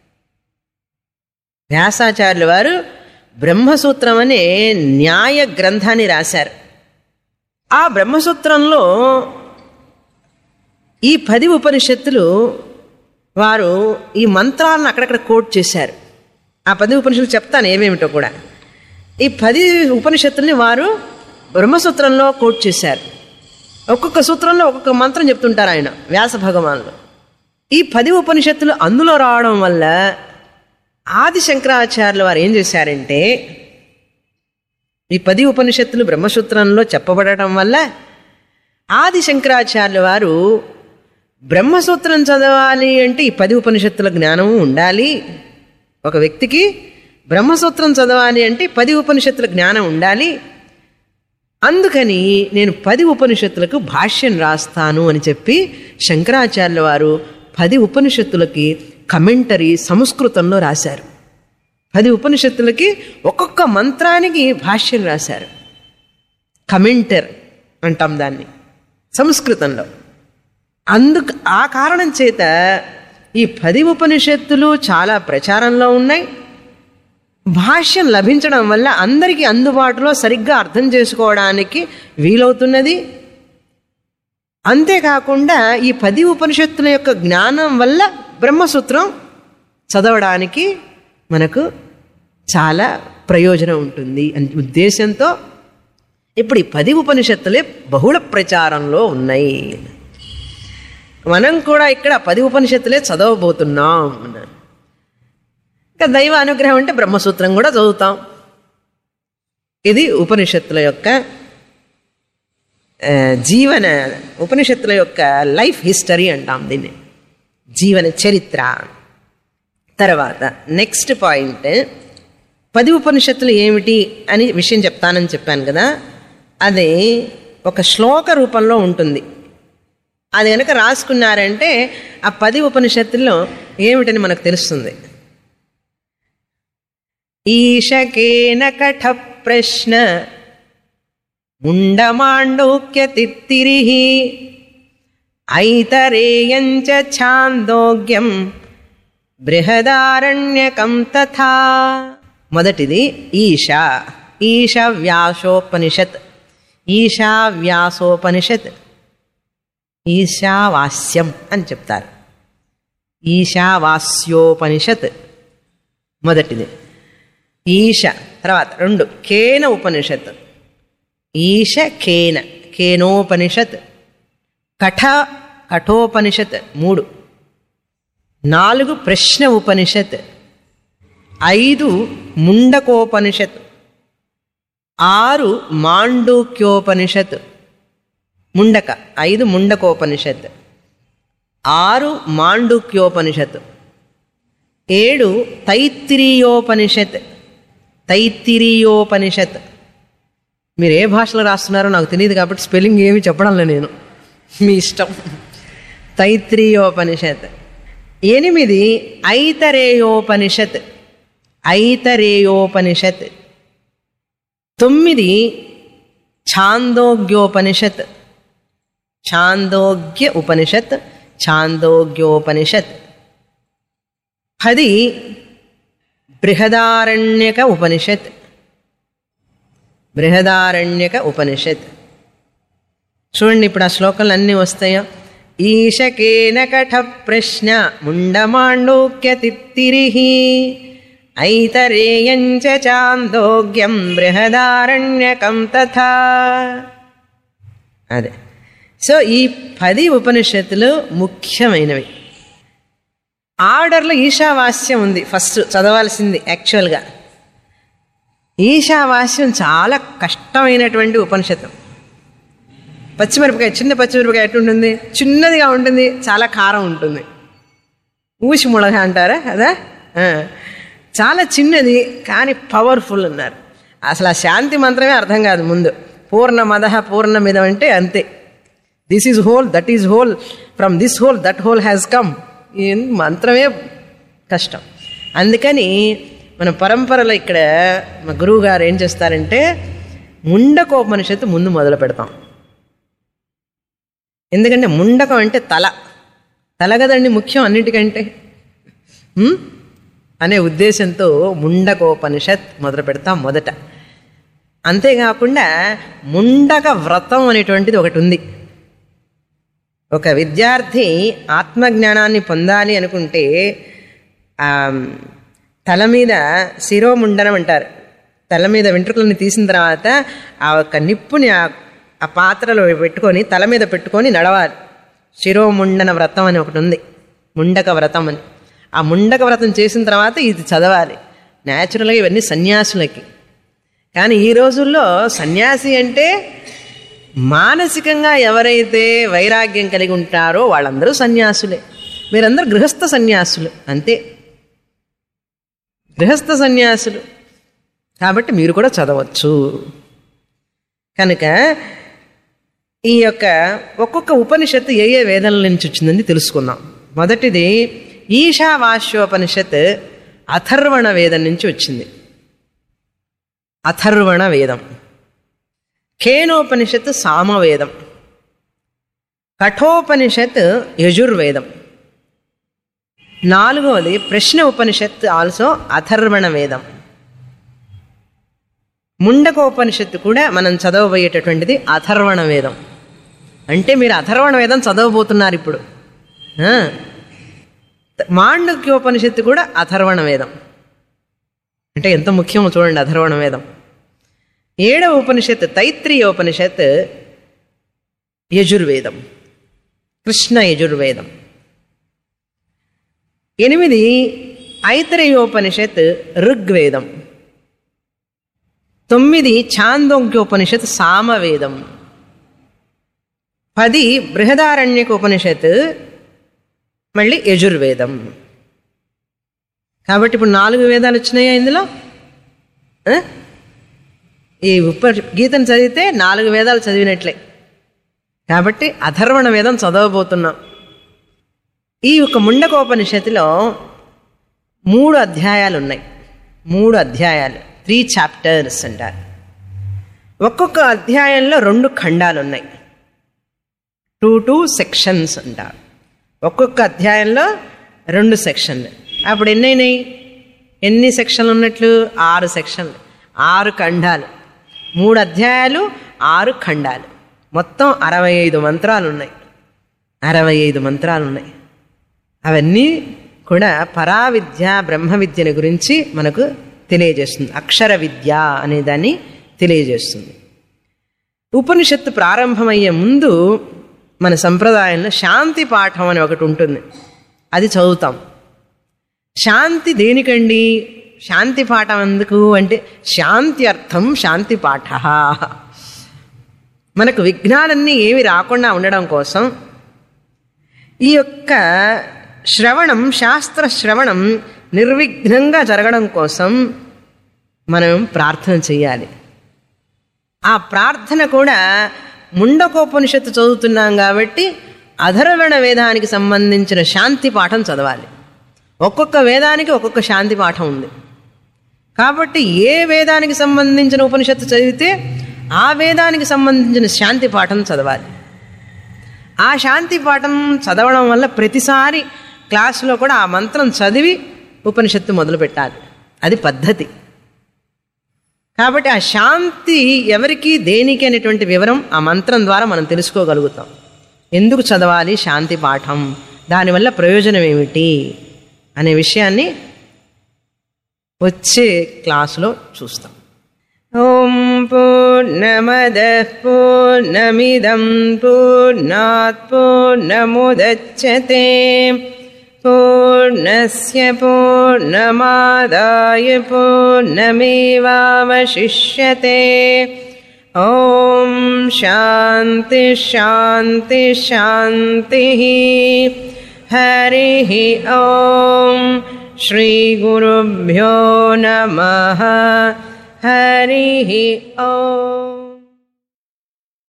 వ్యాసాచార్యుల వారు బ్రహ్మసూత్రం అనే న్యాయ గ్రంథాన్ని రాశారు ఆ బ్రహ్మసూత్రంలో ఈ పది ఉపనిషత్తులు వారు ఈ మంత్రాలను అక్కడక్కడ కోట్ చేశారు ఆ పది ఉపనిషత్తులు చెప్తాను ఏమేమిటో కూడా ఈ పది ఉపనిషత్తుల్ని వారు బ్రహ్మసూత్రంలో కోట్ చేశారు ఒక్కొక్క సూత్రంలో ఒక్కొక్క మంత్రం చెప్తుంటారు ఆయన వ్యాస భగవానులు ఈ పది ఉపనిషత్తులు అందులో రావడం వల్ల ఆది శంకరాచార్యుల వారు ఏం చేశారంటే ఈ పది ఉపనిషత్తులు బ్రహ్మసూత్రంలో చెప్పబడటం వల్ల ఆది శంకరాచార్యుల వారు బ్రహ్మసూత్రం చదవాలి అంటే ఈ పది ఉపనిషత్తుల జ్ఞానం ఉండాలి ఒక వ్యక్తికి బ్రహ్మసూత్రం చదవాలి అంటే పది ఉపనిషత్తుల జ్ఞానం ఉండాలి అందుకని నేను పది ఉపనిషత్తులకు భాష్యం రాస్తాను అని చెప్పి శంకరాచార్యుల వారు పది ఉపనిషత్తులకి కమెంటరీ సంస్కృతంలో రాశారు పది ఉపనిషత్తులకి ఒక్కొక్క మంత్రానికి భాష్యం రాశారు కమెంటర్ అంటాం దాన్ని సంస్కృతంలో అందుకు ఆ కారణం చేత ఈ పది ఉపనిషత్తులు చాలా ప్రచారంలో ఉన్నాయి భాష్యం లభించడం వల్ల అందరికీ అందుబాటులో సరిగ్గా అర్థం చేసుకోవడానికి వీలవుతున్నది అంతేకాకుండా ఈ పది ఉపనిషత్తుల యొక్క జ్ఞానం వల్ల బ్రహ్మసూత్రం చదవడానికి మనకు చాలా ప్రయోజనం ఉంటుంది అని ఉద్దేశంతో ఇప్పుడు ఈ పది ఉపనిషత్తులే బహుళ ప్రచారంలో ఉన్నాయి మనం కూడా ఇక్కడ పది ఉపనిషత్తులే చదవబోతున్నాం అన్నారు ఇంకా దైవ అనుగ్రహం అంటే బ్రహ్మసూత్రం కూడా చదువుతాం ఇది ఉపనిషత్తుల యొక్క ఆ, జీవన ఉపనిషత్తుల యొక్క లైఫ్ హిస్టరీ అంటాం దీన్ని జీవన చరిత్ర తర్వాత నెక్స్ట్ పాయింట్ పది ఉపనిషత్తులు ఏమిటి అని విషయం చెప్తానని చెప్పాను కదా అది ఒక శ్లోక రూపంలో ఉంటుంది అది కనుక రాసుకున్నారంటే ఆ పది ఉపనిషత్తుల్లో ఏమిటని మనకు తెలుస్తుంది ఈశకేన కఠ ప్రశ్న ముండమాండూక్యతిత్తిరి ఐతరేయంచ ఛాందోగ్యం బృహదారణ్యకం తథా మొదటిది ఈశ ఈశ వ్యాసోపనిషత్ ఈశా వ్యాసోపనిషత్ ఈశావాస్యం అని చెప్తారు ఈశావాస్యోపనిషత్ మొదటిది ఈశ తర్వాత రెండు కేన ఉపనిషత్ ఈశ కేన కేనోపనిషత్ కఠ కఠోపనిషత్ మూడు నాలుగు ప్రశ్న ఉపనిషత్ ఐదు ముండకోపనిషత్ ఆరు మాండూక్యోపనిషత్ ముండక ఐదు ముండకోపనిషత్ ఆరు మాండూక్యోపనిషత్ ఏడు తైత్తిరీయోపనిషత్ తైత్తిరీయోపనిషత్ మీరు ఏ భాషలో రాస్తున్నారో నాకు తెలియదు కాబట్టి స్పెల్లింగ్ ఏమి చెప్పడంలే నేను మీ ఇష్టం తైత్రీయోపనిషత్ ఎనిమిది ఐతరేయోపనిషత్ ఐతరేయోపనిషత్ తొమ్మిది ఛాందోగ్యోపనిషత్ ఛాందోగ్య ఉపనిషత్ ఛాందోగ్యోపనిషత్ పది బృహదారణ్యక ఉపనిషత్ బృహదారణ్యక ఉపనిషత్ చూడండి ఇప్పుడు ఆ శ్లోకాలు అన్నీ వస్తాయో ఈశకేన కఠ ప్రశ్న ముండమాండోక్య తిత్తిరి ఐతరేయంచ చాందోగ్యం బృహదారణ్యకం తథా అదే సో ఈ పది ఉపనిషత్తులు ముఖ్యమైనవి ఆర్డర్లో ఈశావాస్యం ఉంది ఫస్ట్ చదవాల్సింది యాక్చువల్గా ఈశావాస్యం చాలా కష్టమైనటువంటి ఉపనిషత్తు పచ్చిమిరపకాయ చిన్న పచ్చిమిరపకాయ ఎట్టుంటుంది చిన్నదిగా ఉంటుంది చాలా కారం ఉంటుంది ఊసి ముళగ అంటారా అదా ఆ. చాలా చిన్నది కానీ పవర్ఫుల్ అన్నారు అసలు ఆ శాంతి మంత్రమే అర్థం కాదు ముందు పూర్ణ మద పూర్ణమిదం అంటే అంతే this is whole that is whole from this whole that whole has come ఈ మంత్రమే కష్టం అందుకని మన పరంపరలో ఇక్కడ మా గురువు గారు ఏం చేస్తారంటే ముండకోపనిషత్తు ముందు మొదలు పెడతాం ఎందుకంటే ముండకం అంటే తల తల కదండి ముఖ్యం అన్నిటికంటే ఉమ్? అనే ఉద్దేశంతో ముండకోపనిషత్ మొదలు పెడతాం మొదట అంతేకాకుండా ముండక వ్రతం అనేటువంటిది ఒకటి ఉంది ఒక విద్యార్థి ఆత్మజ్ఞానాన్ని పొందాలి అనుకుంటే ఆ, తల మీద శిరోముండనం అంటారు తల మీద వెంట్రుకలను తీసిన తర్వాత ఆ ఒక నిప్పుని ఆ ఆ పాత్రలో పెట్టుకొని తల మీద పెట్టుకొని నడవాలి శిరోముండన వ్రతం అని ఒకటి ఉంది ముండక వ్రతం అని ఆ ముండక వ్రతం చేసిన తర్వాత ఇది చదవాలి న్యాచురల్గా ఇవన్నీ సన్యాసులకి కానీ ఈ రోజుల్లో సన్యాసి అంటే మానసికంగా ఎవరైతే వైరాగ్యం కలిగి ఉంటారో వాళ్ళందరూ సన్యాసులే మీరందరూ గృహస్థ సన్యాసులు అంతే గృహస్థ సన్యాసులు కాబట్టి మీరు కూడా చదవచ్చు కనుక ఈ యొక్క ఒక్కొక్క ఉపనిషత్తు ఏ ఏ వేదాల నుంచి వచ్చిందని తెలుసుకుందాం మొదటిది ఈశావాస్యోపనిషత్ అథర్వణ వేదం నుంచి వచ్చింది అథర్వణ వేదం కేనోపనిషత్ సామవేదం కఠోపనిషత్ యజుర్వేదం నాలుగవది ప్రశ్న ఉపనిషత్ ఆల్సో అథర్వణ వేదం ముండకోపనిషత్తు కూడా మనం చదవబోయేటటువంటిది అథర్వణ వేదం అంటే మీరు అథర్వణ వేదం చదవబోతున్నారు ఇప్పుడు ఆ. మాండక్యోపనిషత్తు కూడా అథర్వణ వేదం అంటే ఎంత ముఖ్యమో చూడండి అథర్వణ వేదం ఏడవ ఉపనిషత్ తైత్రీయ ఉపనిషత్ యజుర్వేదం కృష్ణ యజుర్వేదం ఎనిమిది ఐతరేయోపనిషత్ ఋగ్వేదం తొమ్మిది ఛాందోగ్యోపనిషత్ సామవేదం పది బృహదారణ్యక ఉపనిషత్ మళ్ళీ యజుర్వేదం కాబట్టి ఇప్పుడు నాలుగు వేదాలు వచ్చినాయా ఇందులో ఆ? ఈ ఉప గీతను చదివితే నాలుగు వేదాలు చదివినట్లే కాబట్టి అధర్వణ వేదం చదవబోతున్నాం ఈ యొక్క ముండకోపనిషత్తులో మూడు అధ్యాయాలు ఉన్నాయి మూడు అధ్యాయాలు త్రీ చాప్టర్స్ అంటారు ఒక్కొక్క అధ్యాయంలో రెండు ఖండాలు ఉన్నాయి టూ టూ సెక్షన్స్ అంటారు ఒక్కొక్క అధ్యాయంలో రెండు సెక్షన్లు అప్పుడు ఎన్ని అయినాయి ఎన్ని సెక్షన్లు ఉన్నట్లు ఆరు సెక్షన్లు ఆరు ఖండాలు మూడు అధ్యాయాలు ఆరు ఖండాలు మొత్తం అరవై ఐదు మంత్రాలు ఉన్నాయి అరవై ఐదు మంత్రాలు ఉన్నాయి అవన్నీ కూడా పరావిద్య బ్రహ్మ విద్యని గురించి మనకు తెలియజేస్తుంది అక్షర విద్య అనే దాన్ని తెలియజేస్తుంది ఉపనిషత్తు ప్రారంభమయ్యే ముందు మన సంప్రదాయంలో శాంతి పాఠం అని ఒకటి ఉంటుంది అది చదువుతాం శాంతి దేనికండి శాంతి పాఠం ఎందుకు అంటే శాంతి అర్థం శాంతి పాఠ మనకు విఘ్నాలన్నీ ఏమి రాకుండా ఉండడం కోసం ఈ యొక్క శ్రవణం శాస్త్ర శ్రవణం నిర్విఘ్నంగా జరగడం కోసం మనం ప్రార్థన చేయాలి ఆ ప్రార్థన కూడా ముండకోపనిషత్తు చదువుతున్నాం కాబట్టి అధర్వణ వేదానికి సంబంధించిన శాంతి పాఠం చదవాలి ఒక్కొక్క వేదానికి ఒక్కొక్క శాంతి పాఠం ఉంది కాబట్టి ఏ వేదానికి సంబంధించిన ఉపనిషత్తు చదివితే ఆ వేదానికి సంబంధించిన శాంతి పాఠం చదవాలి ఆ శాంతి పాఠం చదవడం వల్ల ప్రతిసారి క్లాసులో కూడా ఆ మంత్రం చదివి ఉపనిషత్తు మొదలు పెట్టాలి అది పద్ధతి కాబట్టి ఆ శాంతి ఎవరికి దేనికి అనేటువంటి వివరం ఆ మంత్రం ద్వారా మనం తెలుసుకోగలుగుతాం ఎందుకు చదవాలి శాంతి పాఠం దానివల్ల ప్రయోజనం ఏమిటి అనే విషయాన్ని వచ్చే క్లాసులో చూస్తాం ఓం పూర్ణమద పూర్ణమిదం పూర్ణాత్ పూర్ణముదచ్చతే పూర్ణస్య పూర్ణమాదాయ పూర్ణమేవాवशिष्यते ఓం శాంతి శాంతి శాంతి हरिः ॐ श्रीगुरुभ्यो नमः हरिः ॐ